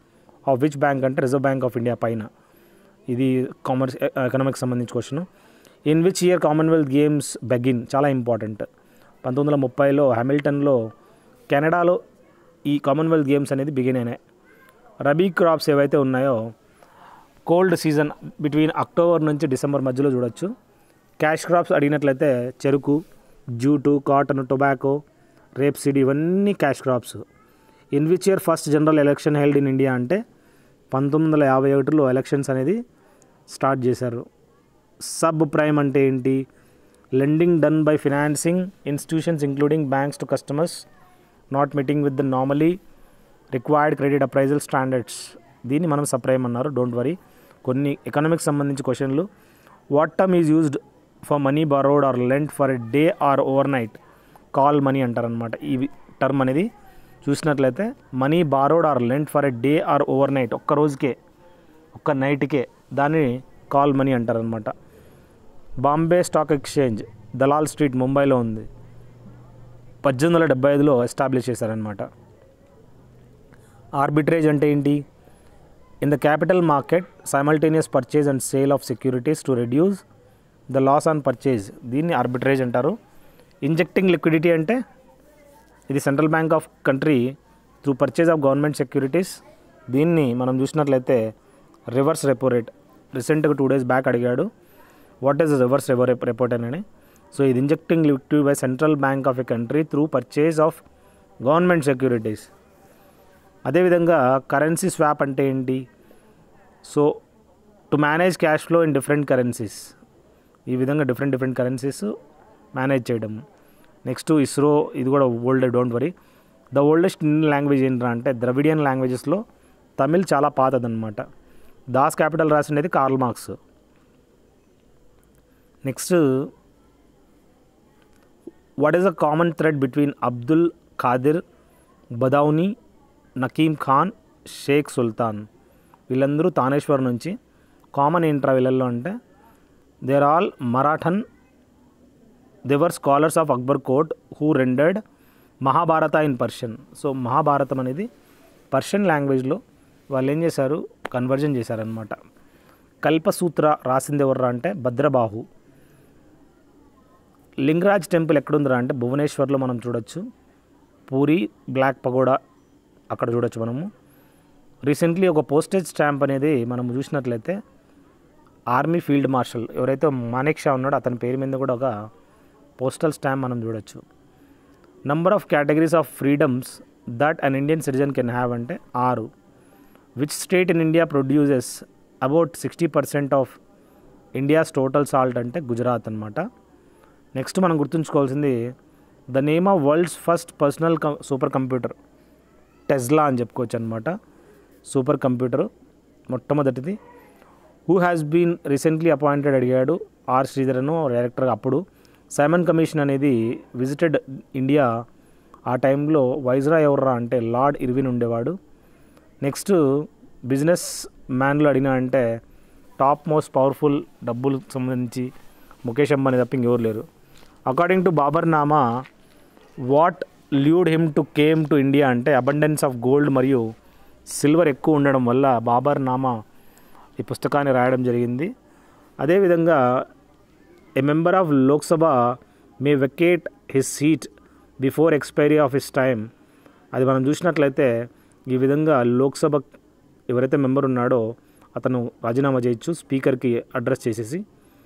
of which bank అంటే రిజర్వ్ బ్యాంక్ ఆఫ్ ఇండియా పైన ఇది కామర్స్ ఎకనామిక్స్ సంబంధించి question in which year Commonwealth Games begin చాలా ఇంపార్టెంట్ పంతొమ్మిది వందల ముప్పైలో హ్యామిల్టన్లో కెనడాలో ఈ కామన్వెల్త్ గేమ్స్ అనేది బిగిన్ అయినాయి రబీ క్రాప్స్ ఏవైతే ఉన్నాయో కోల్డ్ సీజన్ బిట్వీన్ అక్టోబర్ నుంచి డిసెంబర్ మధ్యలో చూడొచ్చు క్యాష్ క్రాప్స్ అడిగినట్లయితే చెరుకు jute cotton tobacco rapeseed ఇవన్నీ cash crops in which year first general election held in India అంటే పంతొమ్మిది వందల యాభై ఒకటిలో ఎలక్షన్స్ అనేది స్టార్ట్ చేశారు సబ్ ప్రైమ్ అంటే ఏంటి lending done by financing institutions including banks to customers not meeting with the normally required credit appraisal standards దీన్ని మనం సప్రైమ్ అన్నారు డోంట్ వరీ కొన్ని ఎకనామిక్స్ సంబంధించి క్వశ్చన్లు what term is used for money borrowed or lent for a day or overnight call money అంటారనమాట ఈ టర్మ్ అనేది చూసినట్లయితే money borrowed or lent for a day or overnight ఒక్క రోజుకే ఒక్క నైట్కే దాన్ని కాల్ మనీ అంటారనమాట Bombay stock exchange Dalal street ముంబైలో ఉంది పద్దెనిమిది వందల డెబ్బై ఐదులో ఎస్టాబ్లిష్ చేశారనమాట ఆర్బిట్రేజ్ అంటే ఏంటి in the capital market simultaneous purchase and sale of securities to reduce the loss on purchase దీన్ని ఆర్బిట్రేజ్ అంటారు ఇంజెక్టింగ్ లిక్విడిటీ అంటే ఇది central bank of country through purchase of government securities దీన్ని మనం చూసినట్లయితే రివర్స్ రెపో రేట్ రీసెంట్గా టూ డేస్ బ్యాక్ అడిగాడు what is reverse repo repo rate అని సో ఇది injecting liquid by central bank of a country through purchase of government securities అదేవిధంగా కరెన్సీ స్వాప్ అంటే ఏంటి so to manage cash flow in different currencies ఈ విధంగా డిఫరెంట్ డిఫరెంట్ కరెన్సీస్ మేనేజ్ చేయడం నెక్స్ట్ ఇస్రో ఇది కూడా old don't worry the oldest Indian language ఏంట్రా అంటే ద్రవిడియన్ లాంగ్వేజెస్లో తమిళ్ చాలా పాతదన్నమాట దాస్ క్యాపిటల్ రాసినది Karl Marx next what is the common thread between Abdul Qadir Badauni Naqib Khan Sheikh Sultan వీళ్ళందరూ తానేశ్వర్ నుంచి కామన్ ఏంట్రా వీళ్ళల్లో అంటే దేర్ ఆల్ మరాఠన్ దేవర్ scholars of Akbar coat who rendered Mahabharata in Persian so మహాభారతం అనేది పర్షియన్ లాంగ్వేజ్లో వాళ్ళు ఏం చేశారు కన్వర్జన్ చేశారనమాట కల్పసూత్ర రాసింది ఎవర్రా అంటే భద్రబాహు లింగరాజ్ టెంపుల్ ఎక్కడుందిరా అంటే భువనేశ్వర్లో మనం చూడొచ్చు పూరి బ్లాక్ పగోడా అక్కడ చూడొచ్చు మనము రీసెంట్లీ ఒక పోస్టేజ్ స్టాంప్ అనేది మనం చూసినట్లయితే ఆర్మీ ఫీల్డ్ మార్షల్ ఎవరైతే మానేక్ షా ఉన్నాడో అతని పేరు మీద కూడా ఒక పోస్టల్ స్టాంప్ మనం చూడొచ్చు number of categories of freedoms that an Indian citizen can have అంటే ఆరు which state in India produces about sixty percent of India's total salt అంటే గుజరాత్ అనమాట నెక్స్ట్ మనం గుర్తుంచుకోవాల్సింది the name of world's first personal cum supercomputer Tesla అని చెప్పుకోవచ్చు అనమాట సూపర్ కంప్యూటర్ మొట్టమొదటిది who has been recently appointed అడిగాడు ఆర్ శ్రీధరను డైరెక్టర్ అప్పుడు సైమన్ కమిషన్ అనేది విజిటెడ్ ఇండియా ఆ టైంలో వైజ్రా ఎవర్రా అంటే లార్డ్ ఇర్విన్ ఉండేవాడు నెక్స్ట్ బిజినెస్ మ్యాన్లు అడిగినా అంటే టాప్ మోస్ట్ పవర్ఫుల్ డబ్బులు సంబంధించి ముఖేష్ అంబానీ తప్ప ఇంకెవరు లేరు according to Babur Nama what lured him to came to India అంటే అబండెన్స్ ఆఫ్ గోల్డ్ మరియు సిల్వర్ ఎక్కువ ఉండడం వల్ల బాబర్ నామా ఈ పుస్తకాన్ని రాయడం జరిగింది అదేవిధంగా a member of Lok Sabha may vacate his seat before expiry of his time అది మనం చూసినట్లయితే ఈ విధంగా లోక్సభ ఎవరైతే మెంబర్ ఉన్నాడో అతను రాజీనామా చేయొచ్చు స్పీకర్కి అడ్రస్ చేసేసి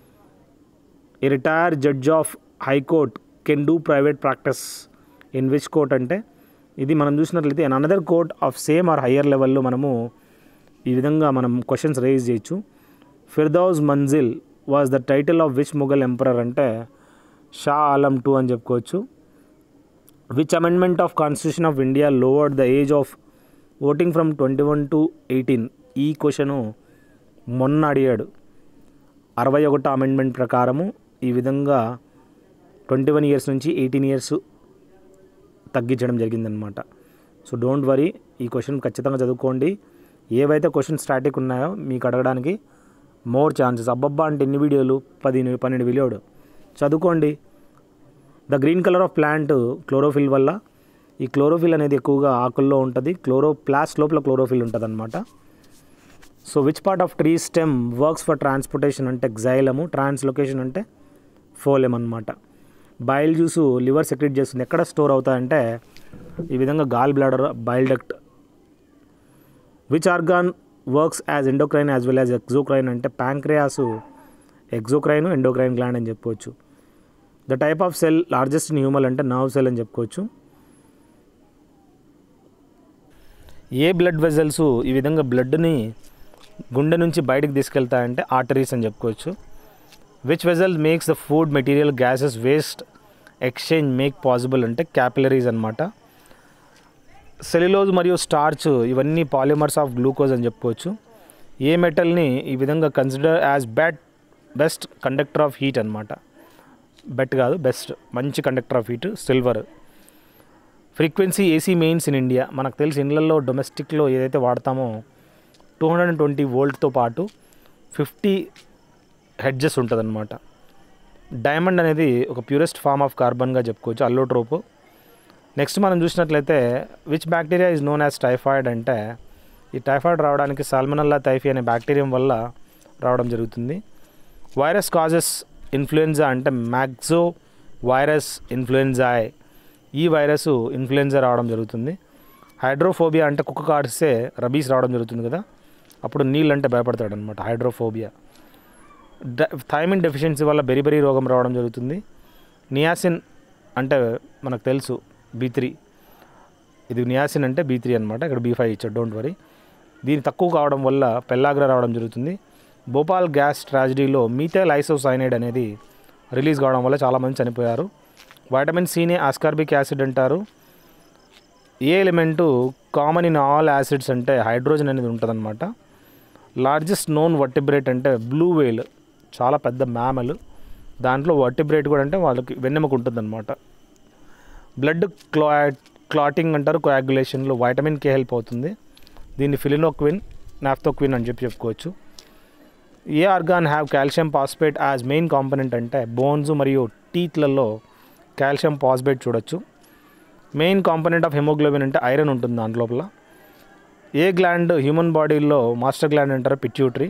a retire judge of high court can do private practice in which court అంటే ఇది మనం చూసినట్లయితే in another court of same or higher లెవెల్లో మనము ఈ విధంగా మనం క్వశ్చన్స్ రేజ్ చేయొచ్చు Firdaus Manzil was the title of which Mughal emperor అంటే షా ఆలం టూ అని చెప్పుకోవచ్చు which amendment of constitution of India lowered the age of voting from twenty one to eighteen ఈ క్వశ్చను మొన్న అడిగాడు అరవై ఒకటో అమెండ్మెంట్ ప్రకారము ఈ విధంగా ట్వంటీ వన్ ఇయర్స్ నుంచి ఎయిటీన్ ఇయర్స్ తగ్గించడం జరిగిందనమాట సో డోంట్ వరీ ఈ క్వశ్చన్ ఖచ్చితంగా చదువుకోండి ఏవైతే క్వశ్చన్ స్టాటిక్ ఉన్నాయో మీకు అడగడానికి మోర్ ఛాన్సెస్ అబ్బబ్బా అంటే ఎన్ని వీడియోలు పది పన్నెండు వీడియోడు చదువుకోండి the green colour of plant chlorophyll వల్ల ఈ క్లోరోఫిల్ అనేది ఎక్కువగా ఆకుల్లో ఉంటుంది క్లోరోప్లాస్ట్ లోపల క్లోరోఫిల్ ఉంటుంది అనమాట so which part of tree stem works for transportation అంటే గ్జైలము ట్రాన్స్లొకేషన్ అంటే ఫోలెమ్ అనమాట బైల్ జ్యూసు లివర్ సెక్రెట్ చేస్తుంది ఎక్కడ స్టోర్ అవుతాయంటే ఈ విధంగా gallbladder bile duct which organ works as endocrine as well as exocrine అంటే ప్యాంక్రియాసు ఎక్జోక్రైన్ ఎండోక్రైన్ గ్లాండ్ అని చెప్పుకోవచ్చు the type of cell largest in human అంటే నర్వ్ సెల్ అని చెప్పుకోవచ్చు ఏ బ్లడ్ వెజల్స్ ఈ విధంగా బ్లడ్ని గుండె నుంచి బయటకు తీసుకెళ్తాయంటే ఆర్టరీస్ అని చెప్పుకోవచ్చు which vessel makes the food material gases waste exchange make possible అంటే క్యాపిలరీస్ అనమాట సెల్యులోజ్ మరియు స్టార్చ్ ఇవన్నీ పాలిమర్స్ ఆఫ్ గ్లూకోజ్ అని చెప్పుకోవచ్చు ఏ మెటల్ని ఈ విధంగా consider as bet best conductor of heat అనమాట బెట్ కాదు బెస్ట్ మంచి conductor of heat silver frequency AC mains in India మనకు తెలిసి ఇళ్ళల్లో డొమెస్టిక్లో ఏదైతే వాడతామో టూ హండ్రెడ్ అండ్ ట్వంటీ వోల్ట్తో పాటు ఫిఫ్టీ హెడ్జెస్ ఉంటుందన్నమాట డైమండ్ అనేది ఒక ప్యూరెస్ట్ ఫామ్ ఆఫ్ కార్బన్గా చెప్పుకోవచ్చు అల్లోట్రోపు నెక్స్ట్ మనం చూసినట్లయితే which bacteria is known as typhoid అంటే ఈ టైఫాయిడ్ రావడానికి సాల్మనల్లా టైఫీ అనే బ్యాక్టీరియం వల్ల రావడం జరుగుతుంది వైరస్ కాజెస్ ఇన్ఫ్లుయెన్జా అంటే మ్యాక్సో వైరస్ ఇన్ఫ్లుయెన్జాయ్ ఈ వైరస్ ఇన్ఫ్లుయెన్జా రావడం జరుగుతుంది హైడ్రోఫోబియా అంటే కుక్క కాడిస్తే రబీస్ రావడం జరుగుతుంది కదా అప్పుడు నీళ్ళు అంటే భయపడతాడు అనమాట హైడ్రోఫోబియా థైమిన్ డెఫిషియన్సీ వల్ల బెరీ బెరీ రోగం రావడం జరుగుతుంది నియాసిన్ అంటే మనకు తెలుసు బీ త్రీ ఇది నియాసిన్ అంటే బీ త్రీ అనమాట ఇక్కడ బీ ఫైవ్ ఇచ్చాడు డోంట్ వరీ దీని తక్కువ కావడం వల్ల పెల్లాగ్ర రావడం జరుగుతుంది భోపాల్ గ్యాస్ ట్రాజడీలో మీథైల్ ఐసోసైనైడ్ అనేది రిలీజ్ కావడం వల్ల చాలామంది చనిపోయారు వైటమిన్ సీనే ఆస్కార్బిక్ యాసిడ్ అంటారు ఏ element common in all acids అంటే హైడ్రోజన్ అనేది ఉంటుందన్నమాట లార్జెస్ట్ నోన్ వర్టిబ్రేట్ అంటే బ్లూ వేల్ చాలా పెద్ద మ్యామల్ దాంట్లో వర్టిబ్రేట్ కూడా అంటే వాళ్ళకి వెన్నెముక ఉంటుందన్నమాట బ్లడ్ క్లా క్లాటింగ్ అంటారు కోయాగులేషన్లో వైటమిన్ కే హెల్ప్ అవుతుంది దీన్ని ఫిలినోక్విన్ నాఫ్తోక్విన్ అని చెప్పి చెప్పుకోవచ్చు ఏ organ have calcium phosphate as main component అంటే బోన్స్ మరియు టీత్లలో కాల్షియం పాస్పేట్ చూడొచ్చు మెయిన్ కాంపనెంట్ ఆఫ్ హెమోగ్లోబిన్ అంటే ఐరన్ ఉంటుంది దాంట్లోపల ఏ గ్లాండ్ హ్యూమన్ బాడీలో మాస్టర్ గ్లాండ్ అంటారు పిట్యూటరీ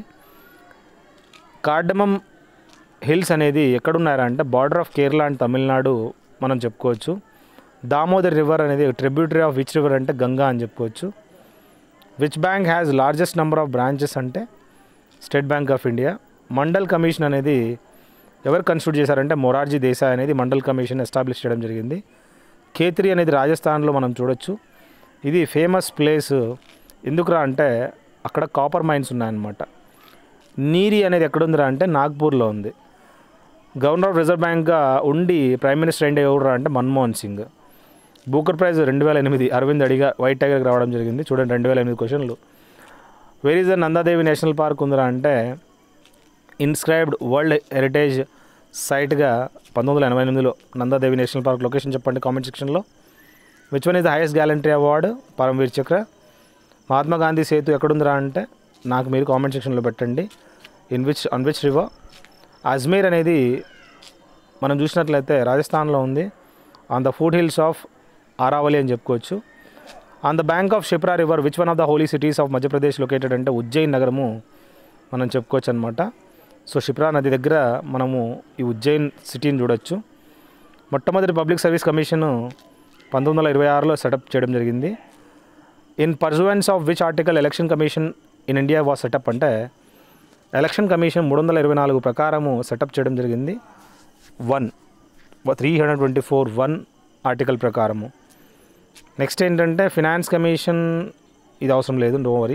కార్డమమ్ హిల్స్ అనేది ఎక్కడున్నారా అంటే border of Kerala and Tamil Nadu మనం చెప్పుకోవచ్చు దామోదర్ రివర్ అనేది ట్రిబ్యూటరీ ఆఫ్ విచ్ రివర్ అంటే గంగా అని చెప్పుకోవచ్చు which bank has largest number of branches అంటే State Bank of India mandal commission అనేది ఎవరు కన్స్టిట్యూట్ చేశారంటే మొరార్జీ దేశాయ్ అనేది మండల్ కమిషన్ ఎస్టాబ్లిష్ చేయడం జరిగింది ఖేత్రి అనేది రాజస్థాన్లో మనం చూడొచ్చు ఇది ఫేమస్ ప్లేస్ ఎందుకురా అంటే అక్కడ కాపర్ మైన్స్ ఉన్నాయన్నమాట నీరి అనేది ఎక్కడుందిరా అంటే నాగ్పూర్లో ఉంది గవర్నర్ ఆఫ్ రిజర్వ్ బ్యాంక్గా ఉండి ప్రైమ్ మినిస్టర్ ఏంటి ఎవరురా అంటే మన్మోహన్ సింగ్ బూకర్ ప్రైజ్ రెండు వేల ఎనిమిది అరవింద్ అడిగా వైట్ టైగర్కి రావడం జరిగింది చూడండి రెండు వేల ఎనిమిది క్వశ్చన్లు where is the Nanda Devi national park ఉందిరా అంటే ఇన్స్క్రైబ్డ్ వరల్డ్ హెరిటేజ్ సైట్గా పంతొమ్మిది వందల ఎనభై ఎనిమిదిలో నందాదేవి నేషనల్ పార్క్ లొకేషన్ చెప్పండి కామెంట్ సెక్షన్లో which one is the highest gallantry award Param Vir Chakra Mahatma Gandhi Setu ఎక్కడుందిరా అంటే నాకు మీరు కామెంట్ సెక్షన్లో పెట్టండి in which on which river Ajmer అనేది మనం చూసినట్లయితే రాజస్థాన్లో ఉంది on the foot hills of Aravalli అని చెప్పుకోవచ్చు on the bank of Shipra river which one of the holy cities of Madhya Pradesh located అంటే ఉజ్జయిన్ నగరము మనం చెప్పుకోవచ్చు అనమాట సో షిప్రా నది దగ్గర మనము ఈ ఉజ్జయిన్ సిటీని చూడొచ్చు మొట్టమొదటి పబ్లిక్ సర్వీస్ కమిషన్ పంతొమ్మిది వందల ఇరవై ఆరులో సెటప్ చేయడం జరిగింది in pursuance of which article election commission in India was set up అంటే ఎలక్షన్ కమిషన్ మూడు వందల ఇరవై నాలుగు ప్రకారము సెటప్ చేయడం జరిగింది one three hundred twenty four one article ప్రకారము నెక్స్ట్ ఏంటంటే ఫినాన్స్ కమిషన్ ఇది అవసరం లేదు డో worry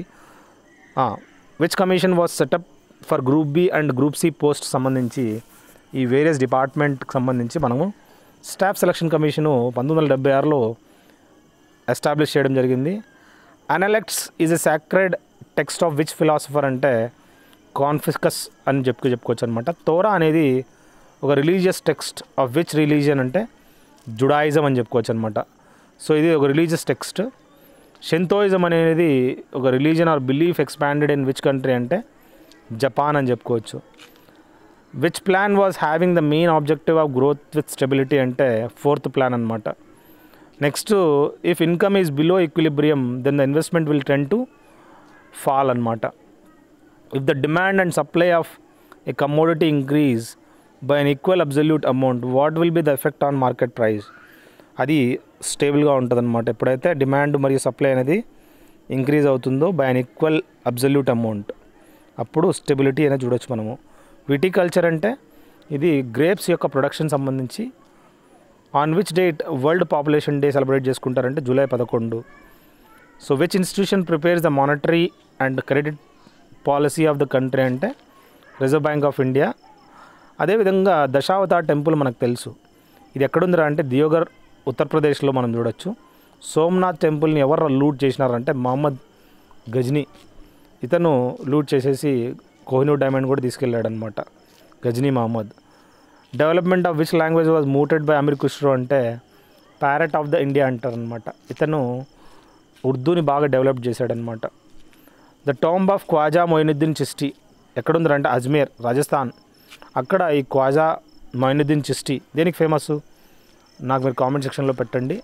which commission was set up for group B and group C post సంబంధించి ఈ వేరియస్ డిపార్ట్మెంట్కి సంబంధించి మనము స్టాఫ్ సెలక్షన్ కమిషను పంతొమ్మిది వందల డెబ్బై ఆరులో ఎస్టాబ్లిష్ చేయడం జరిగింది analects is a sacred text of which philosopher అంటే కాన్ఫిస్కస్ అని చెప్పు చెప్పుకోవచ్చు అనమాట తోరా అనేది ఒక religious text of which religion అంటే జుడాయిజం అని చెప్పుకోవచ్చు అనమాట సో ఇది ఒక రిలీజియస్ టెక్స్ట్ షెంతోయిజం అనేది ఒక religion or belief expanded in which country అంటే జపాన్ అని చెప్పుకోవచ్చు which plan was having the main objective of growth with stability అంటే ఫోర్త్ ప్లాన్ అనమాట next if income is below equilibrium then the investment will tend to fall అనమాట if the demand and supply of a commodity increase by an equal absolute amount what will be the effect on market price అది స్టేబుల్గా ఉంటుంది అనమాట ఎప్పుడైతే డిమాండ్ మరియు సప్లై అనేది ఇంక్రీజ్ అవుతుందో by an equal absolute amount అప్పుడు స్టెబిలిటీ అనేది చూడొచ్చు మనము విటికల్చర్ అంటే ఇది గ్రేప్స్ యొక్క ప్రొడక్షన్ సంబంధించి on which date world population day celebrate చేసుకుంటారంటే జూలై పదకొండు so which institution prepares the monetary and credit policy of the country అంటే రిజర్వ్ బ్యాంక్ ఆఫ్ ఇండియా అదేవిధంగా దశావతార్ టెంపుల్ మనకు తెలుసు ఇది ఎక్కడుందిరా అంటే దియోగర్ ఉత్తరప్రదేశ్లో మనం చూడొచ్చు సోమనాథ్ టెంపుల్ని ఎవరు లూట్ చేసినారంటే మహమ్మద్ గజ్నీ ఇతను లూట్ చేసేసి కోహినూర్ డైమండ్ కూడా తీసుకెళ్ళాడు అనమాట Ghazni Mahmud development of which language was mooted by Amir Khusro అంటే ప్యారెట్ ఆఫ్ ద ఇండియా అంటారనమాట ఇతను ఉర్దూని బాగా డెవలప్ చేశాడనమాట the tomb of Khwaja Moinuddin Chishti ఎక్కడుందంటే అజ్మీర్ రాజస్థాన్ అక్కడ ఈ ఖ్వాజా మొయినుద్దీన్ చిస్టి దేనికి ఫేమస్ నాకు మీరు కామెంట్ సెక్షన్లో పెట్టండి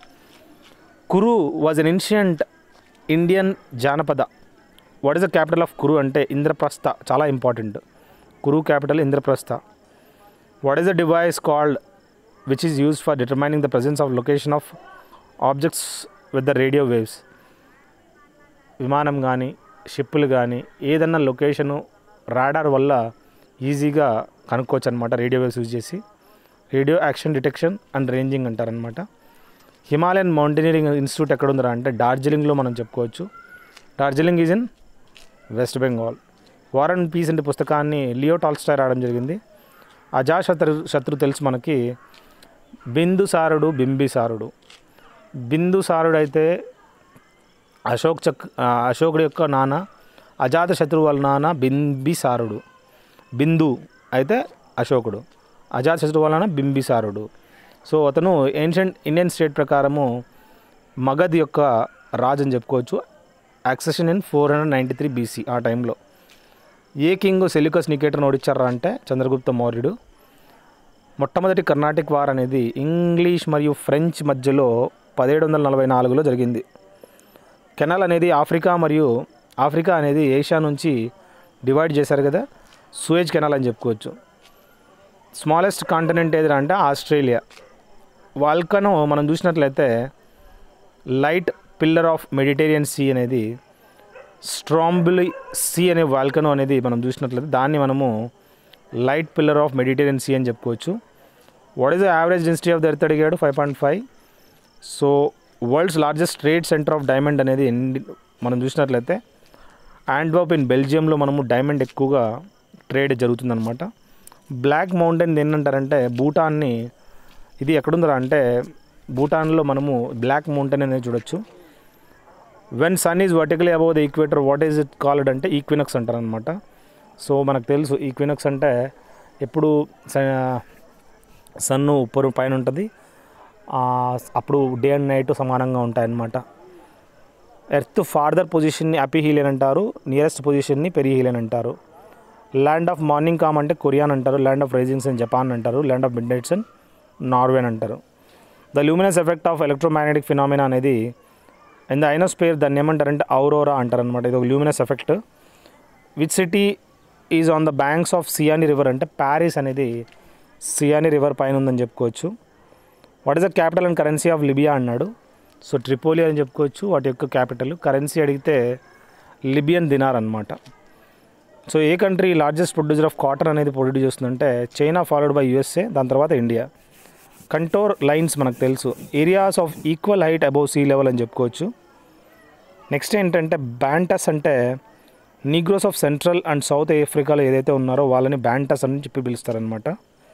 Kuru was an ancient Indian janapada what is the capital of Kuru అంటే ఇంద్రప్రస్థ చాలా important Kuru capital Indraprastha what is the device called which is used for determining the presence of location of objects with the radio waves విమానం కానీ షిప్పులు కానీ ఏదన్నా లొకేషను రాడార్ వల్ల ఈజీగా కనుక్కోవచ్చు అనమాట రేడియో వేవ్స్ యూజ్ చేసి radio action detection and ranging అంటారనమాట హిమాలయన్ మౌంటైనరింగ్ ఇన్స్టిట్యూట్ ఎక్కడ ఉందిరా అంటే డార్జిలింగ్లో మనం చెప్పుకోవచ్చు Darjeeling is in West Bengal war and peace అనే పుస్తకాన్ని లియో టాల్స్టాయ్ రాయడం జరిగింది అజాశత్రు శత్రు తెలుసు మనకి బిందుసారుడు బింబిసారుడు బిందుసారుడు అయితే అశోక్ చక్ ఆ, అశోకుడు యొక్క నాన్న అజాత శత్రువు వాళ్ళ నాన్న బింబిసారుడు బిందు అయితే అశోకుడు అజాత శత్రువు వాళ్ళ నాన్న బింబిసారుడు సో అతను ఏన్షియంట్ ఇండియన్ స్టేట్ ప్రకారము మగధ్ యొక్క రాజు అని చెప్పుకోవచ్చు accession in four hundred ninety three BC ఆ టైంలో ఏ కింగ్ సెల్యుకస్ నికేటర్ని ఓడించారా అంటే చంద్రగుప్త మౌర్యుడు మొట్టమొదటి కర్ణాటిక్ వార్ అనేది ఇంగ్లీష్ మరియు ఫ్రెంచ్ మధ్యలో పదిహేడు వందల నలభై నాలుగులో జరిగింది కెనాల్ అనేది ఆఫ్రికా మరియు ఆఫ్రికా అనేది ఏషియా నుంచి డివైడ్ చేశారు కదా సూయేజ్ కెనాల్ అని చెప్పుకోవచ్చు స్మాలెస్ట్ కాంటినెంట్ ఏదిరా అంటే ఆస్ట్రేలియా వాల్కనో మనం చూసినట్లయితే light pillar of Mediterranean sea అనేది స్ట్రాంబులి సీ అనే వాల్కనో అనేది మనం చూసినట్లయితే దాన్ని మనము light pillar of Mediterranean sea అని చెప్పుకోవచ్చు what is the average density of the earth అడిగాడు five point five so world's largest trade centre of diamond అనేది ఎన్ని- మనం చూసినట్లయితే యాండ్వర్ప్ ఇన్ బెల్జియంలో మనము డైమండ్ ఎక్కువగా ట్రేడ్ జరుగుతుందన్నమాట బ్లాక్ మౌంటైన్ ఏంటంటారంటే భూటాన్ని ఇది ఎక్కడుందిరా అంటే భూటాన్లో మనము బ్లాక్ మౌంటైన్ అనేది చూడొచ్చు when sun is vertically above the equator what is it called అంటే ఈక్వినక్స్ అంటారనమాట సో మనకు తెలుసు ఈక్వినక్స్ అంటే ఎప్పుడు సన్ను ఉప్పరు పైన ఉంటుంది ఆ, అప్పుడు డే అండ్ నైట్ సమానంగా ఉంటాయన్నమాట ఎర్త్ ఫార్దర్ పొజిషన్ని అపి హీలియన్ అంటారు నియరెస్ట్ పొజిషన్ని పెరి హీలియన్ అంటారు ల్యాండ్ ఆఫ్ మార్నింగ్ కామ్ అంటే కొరియాన్ అంటారు ల్యాండ్ ఆఫ్ రైజింగ్స్ అని జపాన్ అంటారు ల్యాండ్ ఆఫ్ మిడ్ నైట్స్ అని నార్వేన్ అంటారు the luminous effect of electromagnetic phenomena అనేది అండ్ ద ఐనోస్పేర్ దాన్ని ఏమంటారంటే ఔరోరా అంటారనమాట ఇది ఒక luminous effect which city is on the banks of Seine river అంటే ప్యారిస్ అనేది సియాని రివర్ పైన ఉందని చెప్పుకోవచ్చు what is the capital and currency of Libya అన్నాడు సో ట్రిపోలి అని చెప్పుకోవచ్చు వాటి యొక్క క్యాపిటల్ కరెన్సీ అడిగితే లిబియన్ దినార్ అనమాట సో ఏ country largest producer of cotton అనేది ప్రొడ్యూస్ చేస్తుందంటే చైనా ఫాలోడ్ బై యూఎస్ఏ దాని తర్వాత ఇండియా కంటోర్ లైన్స్ మనకు తెలుసు areas of equal height above sea level అని చెప్పుకోవచ్చు నెక్స్ట్ ఏంటంటే బ్యాంటస్ అంటే Negroes of central and south ఆఫ్రికాలో ఏదైతే ఉన్నారో వాళ్ళని బ్యాంటస్ అని చెప్పి పిలుస్తారనమాట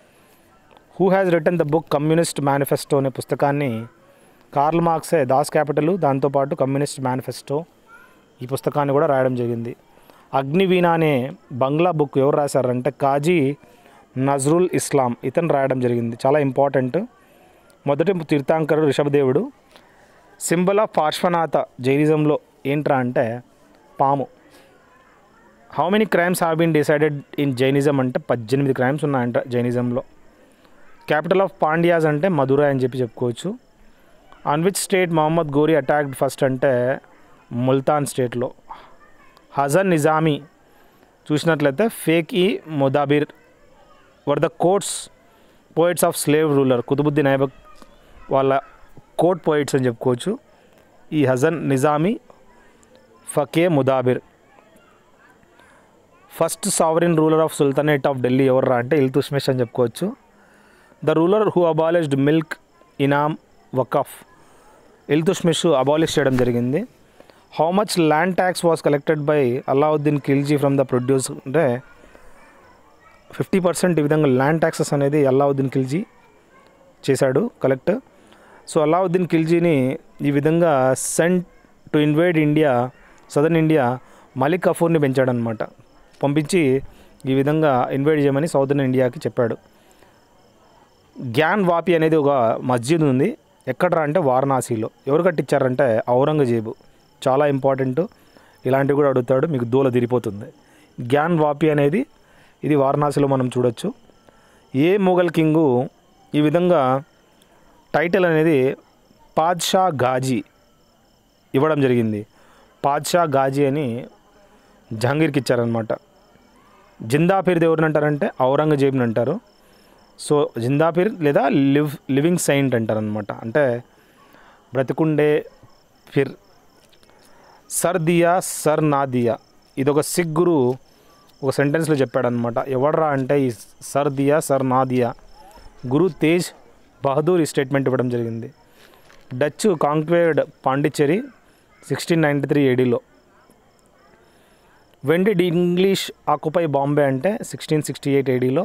who has written the book communist manifesto అనే పుస్తకాన్ని కార్ల్ మార్క్సే దాస్ క్యాపిటల్ దాంతోపాటు కమ్యూనిస్ట్ మేనిఫెస్టో ఈ పుస్తకాన్ని కూడా రాయడం జరిగింది అగ్నివీణ అనే బంగ్లా బుక్ ఎవరు రాశారంటే కాజీ నజ్రుల్ ఇస్లాం ఇతను రాయడం జరిగింది చాలా ఇంపార్టెంట్ మొదటి తీర్థాంకరుడు రిషభదేవుడు సింబల్ ఆఫ్ పార్శ్వనాథ జైనిజంలో ఏంట్రా అంటే పాము how many crimes have been decided in Jainism అంటే పద్దెనిమిది క్రైమ్స్ ఉన్నాయంట జైనిజంలో క్యాపిటల్ ఆఫ్ పాండ్యాస్ అంటే మధురై అని చెప్పి చెప్పుకోవచ్చు on which state Mohammad Ghori attacked first అంటే ముల్తాన్ స్టేట్లో హజన్ నిజామీ చూసినట్లయితే Fakhr e Mudabbir were the courts poets of slave ruler Qutubuddin Aibak వాళ్ళ కోర్ట్ పోయిట్స్ అని చెప్పుకోవచ్చు ఈ Hasan Nizami Fakhr Mudabbir first sovereign ruler of sultanate of Delhi ఎవర్రా అంటే ఇల్తుష్మిష్ అని చెప్పుకోవచ్చు the ruler who abolished milk inam waqf Iltutmish abolish చేయడం జరిగింది how much land tax was collected by Alauddin Khilji from the produce అంటే ఫిఫ్టీ పర్సెంట్ ఈ విధంగా ల్యాండ్ ట్యాక్సెస్ అనేది అలావుద్దీన్ ఖిల్జీ చేశాడు కలెక్ట్ సో అలావుద్దీన్ ఖిల్జీని ఈ విధంగా sent to invade India southern India Malik కఫూర్ని పెంచాడనమాట పంపించి ఈ విధంగా ఇన్వైట్ చేయమని సౌదర్న్ ఇండియాకి చెప్పాడు గ్యాన్ వాపి అనేది ఒక మస్జిద్ ఉంది ఎక్కడరా అంటే వారణాసిలో ఎవరు కట్టించారంటే ఔరంగజేబు చాలా ఇంపార్టెంట్ ఇలాంటివి కూడా అడుగుతాడు మీకు దూల తిరిగిపోతుంది గ్యాన్ వాపి అనేది ఇది వారణాసిలో మనం చూడొచ్చు ఏ మొఘల్ కింగు ఈ విధంగా టైటిల్ అనేది పాద్షా గాజీ ఇవ్వడం జరిగింది పాద్షా గాజీ అని జహాంగీర్కి ఇచ్చారనమాట జిందాపీర్ ఎవరిని అంటారంటే ఔరంగజేబ్ని అంటారు సో జిందాపీర్ లేదా లివ్ లివింగ్ సైంట్ అంటారనమాట అంటే బ్రతికుండే ఫిర్ సర్ దియా సర్ నా దియా ఇది ఒక సిక్ గురు ఒక సెంటెన్స్లో చెప్పాడనమాట ఎవడరా అంటే ఈ సర్ దియా సర్ నా దియా గురు తేజ్ బహదూర్ ఈ స్టేట్మెంట్ ఇవ్వడం జరిగింది Dutch conquered Pondicherry sixteen ninety three ఏడీలో when did English occupy Bombay అంటే సిక్స్టీన్ సిక్స్టీ ఎయిట్ ఏడీలో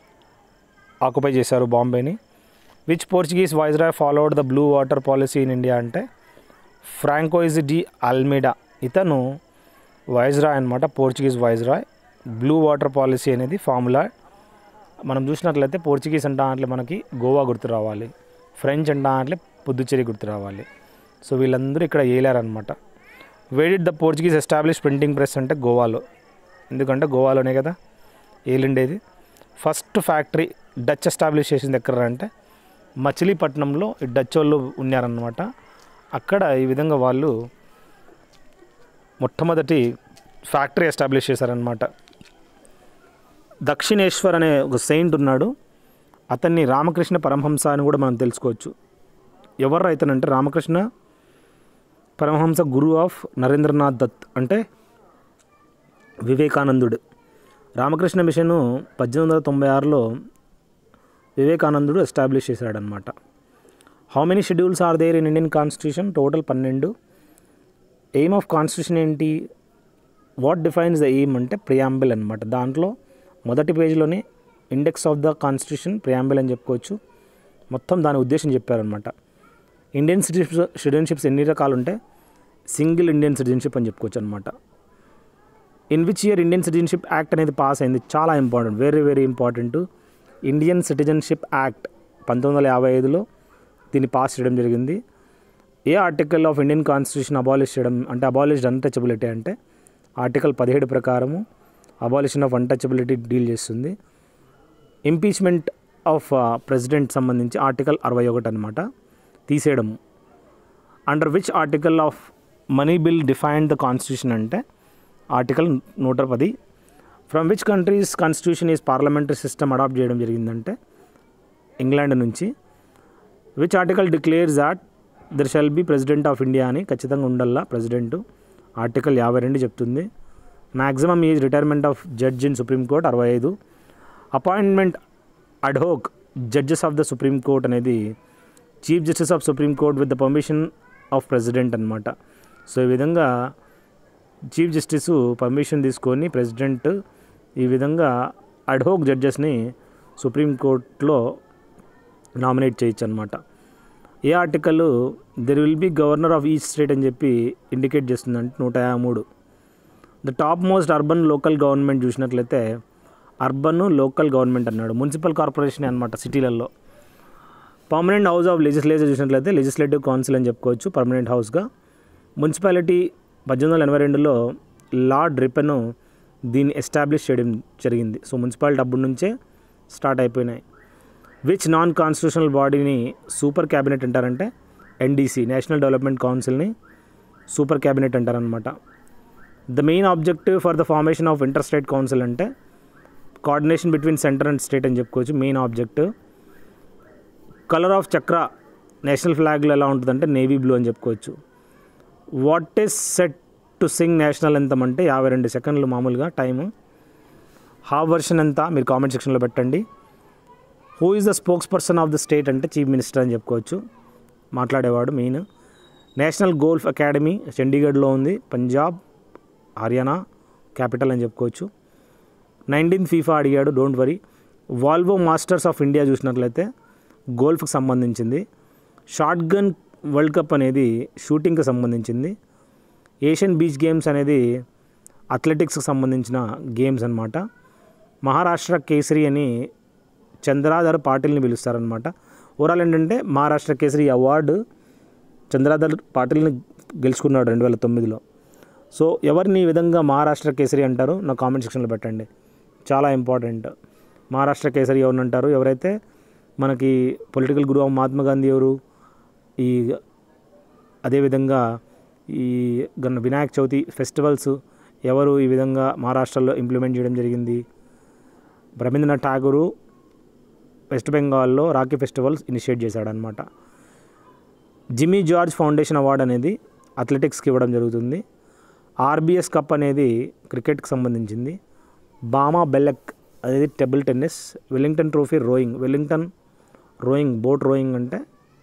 ఆకుపై చేశారు బాంబేని which Portuguese viceroy followed the blue water policy in India అంటే ఫ్రాంకోయిజ్ డి అల్మిడా ఇతను వాయిస్రాయ్ అనమాట Portuguese viceroy blue water policy అనేది ఫార్ములా మనం చూసినట్లయితే పోర్చుగీస్ అంటా అంటే మనకి గోవా గుర్తు రావాలి ఫ్రెంచ్ అంటా అంటే పుదుచ్చేరి గుర్తు రావాలి సో వీళ్ళందరూ ఇక్కడ ఏలారనమాట where did the Portuguese establish printing press అంటే గోవాలో ఎందుకంటే గోవాలోనే కదా ఏలిండేది ఫస్ట్ ఫ్యాక్టరీ డచ్ ఎస్టాబ్లిష్ చేసింది ఎక్కడ అంటే మచిలీపట్నంలో ఈ డచ్ వాళ్ళు ఉన్నారనమాట అక్కడ ఈ విధంగా వాళ్ళు మొట్టమొదటి ఫ్యాక్టరీ ఎస్టాబ్లిష్ చేశారనమాట దక్షిణేశ్వర్ అనే ఒక సెయింట్ ఉన్నాడు అతన్ని రామకృష్ణ పరమహంస అని కూడా మనం తెలుసుకోవచ్చు ఎవరు రైతనంటే రామకృష్ణ పరమహంస గురు ఆఫ్ నరేంద్రనాథ్ దత్ అంటే వివేకానందుడు రామకృష్ణ మిషన్ పద్దెనిమిది వందల తొంభై ఆరులో వివేకానందుడు ఎస్టాబ్లిష్ చేశాడనమాట how many schedules are there in Indian constitution total పన్నెండు ఎయిమ్ ఆఫ్ కాన్స్టిట్యూషన్ ఏంటి వాట్ డిఫైన్స్ ద ఎయిమ్ అంటే ప్రియాంబిల్ అనమాట దాంట్లో మొదటి పేజీలోనే index of the constitution preamble అని చెప్పుకోవచ్చు మొత్తం దాని ఉద్దేశం చెప్పారనమాట ఇండియన్ సిటిజన్షిప్స్ సిటిజన్షిప్స్ ఎన్ని రకాలు ఉంటాయి సింగిల్ ఇండియన్ సిటిజన్షిప్ అని చెప్పుకోవచ్చు అనమాట in which year Indian citizenship act అనేది పాస్ అయింది చాలా important very very important Indian citizenship act పంతొమ్మిది వందల యాభై ఐదులో దీన్ని పాస్ చేయడం జరిగింది ఏ article of Indian constitution abolish చేయడం అంటే అబాలిష్డ్ అన్టచబిలిటీ అంటే ఆర్టికల్ పదిహేడు ప్రకారము అబాలిషన్ ఆఫ్ అన్టచబిలిటీ డీల్ చేస్తుంది ఇంపీచ్మెంట్ ఆఫ్ ప్రెసిడెంట్ సంబంధించి ఆర్టికల్ అరవై ఒకటి అనమాట తీసేయడము under which article of money bill defined the constitution అంటే ఆర్టికల్ నూట పది from which countries constitution is parliamentary system adopt చేయడం జరిగిందంటే ఇంగ్లాండ్ నుంచి which article declares that there shall be president of India అని ఖచ్చితంగా ఉండల్లా ప్రెసిడెంట్ ఆర్టికల్ యాభై రెండు చెప్తుంది maximum is retirement of judge in supreme court అరవై ఐదు appointment ad hoc judges of the supreme court అనేది chief justice of supreme court with the permission of president అనమాట సో ఈ విధంగా చీఫ్ జస్టిస్ పర్మిషన్ తీసుకొని ప్రెసిడెంట్ ఈ విధంగా అడ్హోక్ జడ్జెస్ని సుప్రీం కోర్టులో నామినేట్ చేయొచ్చు అనమాట ఏ article there will be governor of each state అని చెప్పి ఇండికేట్ చేస్తుందంటే నూట యాభై మూడు the top most urban local government చూసినట్లయితే అర్బన్ లోకల్ గవర్నమెంట్ అన్నాడు మున్సిపల్ కార్పొరేషన్ అనమాట సిటీలలో పర్మనెంట్ హౌస్ ఆఫ్ లెజిస్లేచర్ చూసినట్లయితే లెజిస్లేటివ్ కౌన్సిల్ అని చెప్పుకోవచ్చు పర్మనెంట్ హౌస్గా మున్సిపాలిటీ పద్దెనిమిది వందల ఎనభై రెండులో లార్డ్ రిపెన్ దీన్ని ఎస్టాబ్లిష్ చేయడం జరిగింది సో మున్సిపాలిటీ అప్పటి నుంచే స్టార్ట్ అయిపోయినాయి విచ్ నాన్ కాన్స్టిట్యూషనల్ బాడీని సూపర్ క్యాబినెట్ అంటారంటే ఎన్డీసీ నేషనల్ డెవలప్మెంట్ కౌన్సిల్ని సూపర్ క్యాబినెట్ అంటారనమాట the main objective for the formation of inter state council అంటే coordination between centre and state అని చెప్పుకోవచ్చు main objective colour of chakra national ఫ్లాగ్లో ఎలా ఉంటుందంటే నేవీ బ్లూ అని చెప్పుకోవచ్చు what is set to sing national anthem అంటే యాభై రెండు సెకండ్లు మామూలుగా టైము హాఫ్ వర్షన్ ఎంత మీరు కామెంట్ సెక్షన్లో పెట్టండి who is the spokesperson of the state అంటే చీఫ్ మినిస్టర్ అని చెప్పుకోవచ్చు మాట్లాడేవాడు మెయిన్ నేషనల్ గోల్ఫ్ అకాడమీ చండీగఢ్లో ఉంది పంజాబ్ హర్యానా క్యాపిటల్ అని చెప్పుకోవచ్చు నైన్టీన్త్ ఫీఫా అడిగాడు don't worry Volvo masters of India చూసినట్లయితే గోల్ఫ్కి సంబంధించింది షార్ట్ గన్ వరల్డ్ కప్ అనేది షూటింగ్కి సంబంధించింది ఏషియన్ బీచ్ గేమ్స్ అనేది అథ్లెటిక్స్కి సంబంధించిన గేమ్స్ అనమాట మహారాష్ట్ర కేసరి అని చంద్రాధర్ పాటిల్ని పిలుస్తారనమాట ఓవరాల్ ఏంటంటే మహారాష్ట్ర కేసరి అవార్డు చంద్రాధర్ పాటిల్ని గెలుచుకున్నాడు రెండు వేల తొమ్మిదిలో సో ఎవరిని ఈ విధంగా మహారాష్ట్ర కేసరి అంటారు నా కామెంట్ సెక్షన్లో పెట్టండి చాలా ఇంపార్టెంట్ మహారాష్ట్ర కేసరి ఎవరిని అంటారు ఎవరైతే మనకి పొలిటికల్ గురువు మహాత్మా గాంధీ ఎవరు ఈ అదేవిధంగా ఈ గన్న వినాయక చవితి ఫెస్టివల్స్ ఎవరు ఈ విధంగా మహారాష్ట్రలో ఇంప్లిమెంట్ చేయడం జరిగింది రవీంద్రనాథ్ ఠాగూరు వెస్ట్ బెంగాల్లో రాకీ ఫెస్టివల్స్ ఇనిషియేట్ చేశాడనమాట జిమ్మీ జార్జ్ ఫౌండేషన్ అవార్డు అనేది అథ్లెటిక్స్కి ఇవ్వడం జరుగుతుంది ఆర్బిఎస్ కప్ అనేది క్రికెట్కి సంబంధించింది బామా బెల్లెక్ అనేది table tennis Wellington trophy rowing Wellington rowing boat rowing అంటే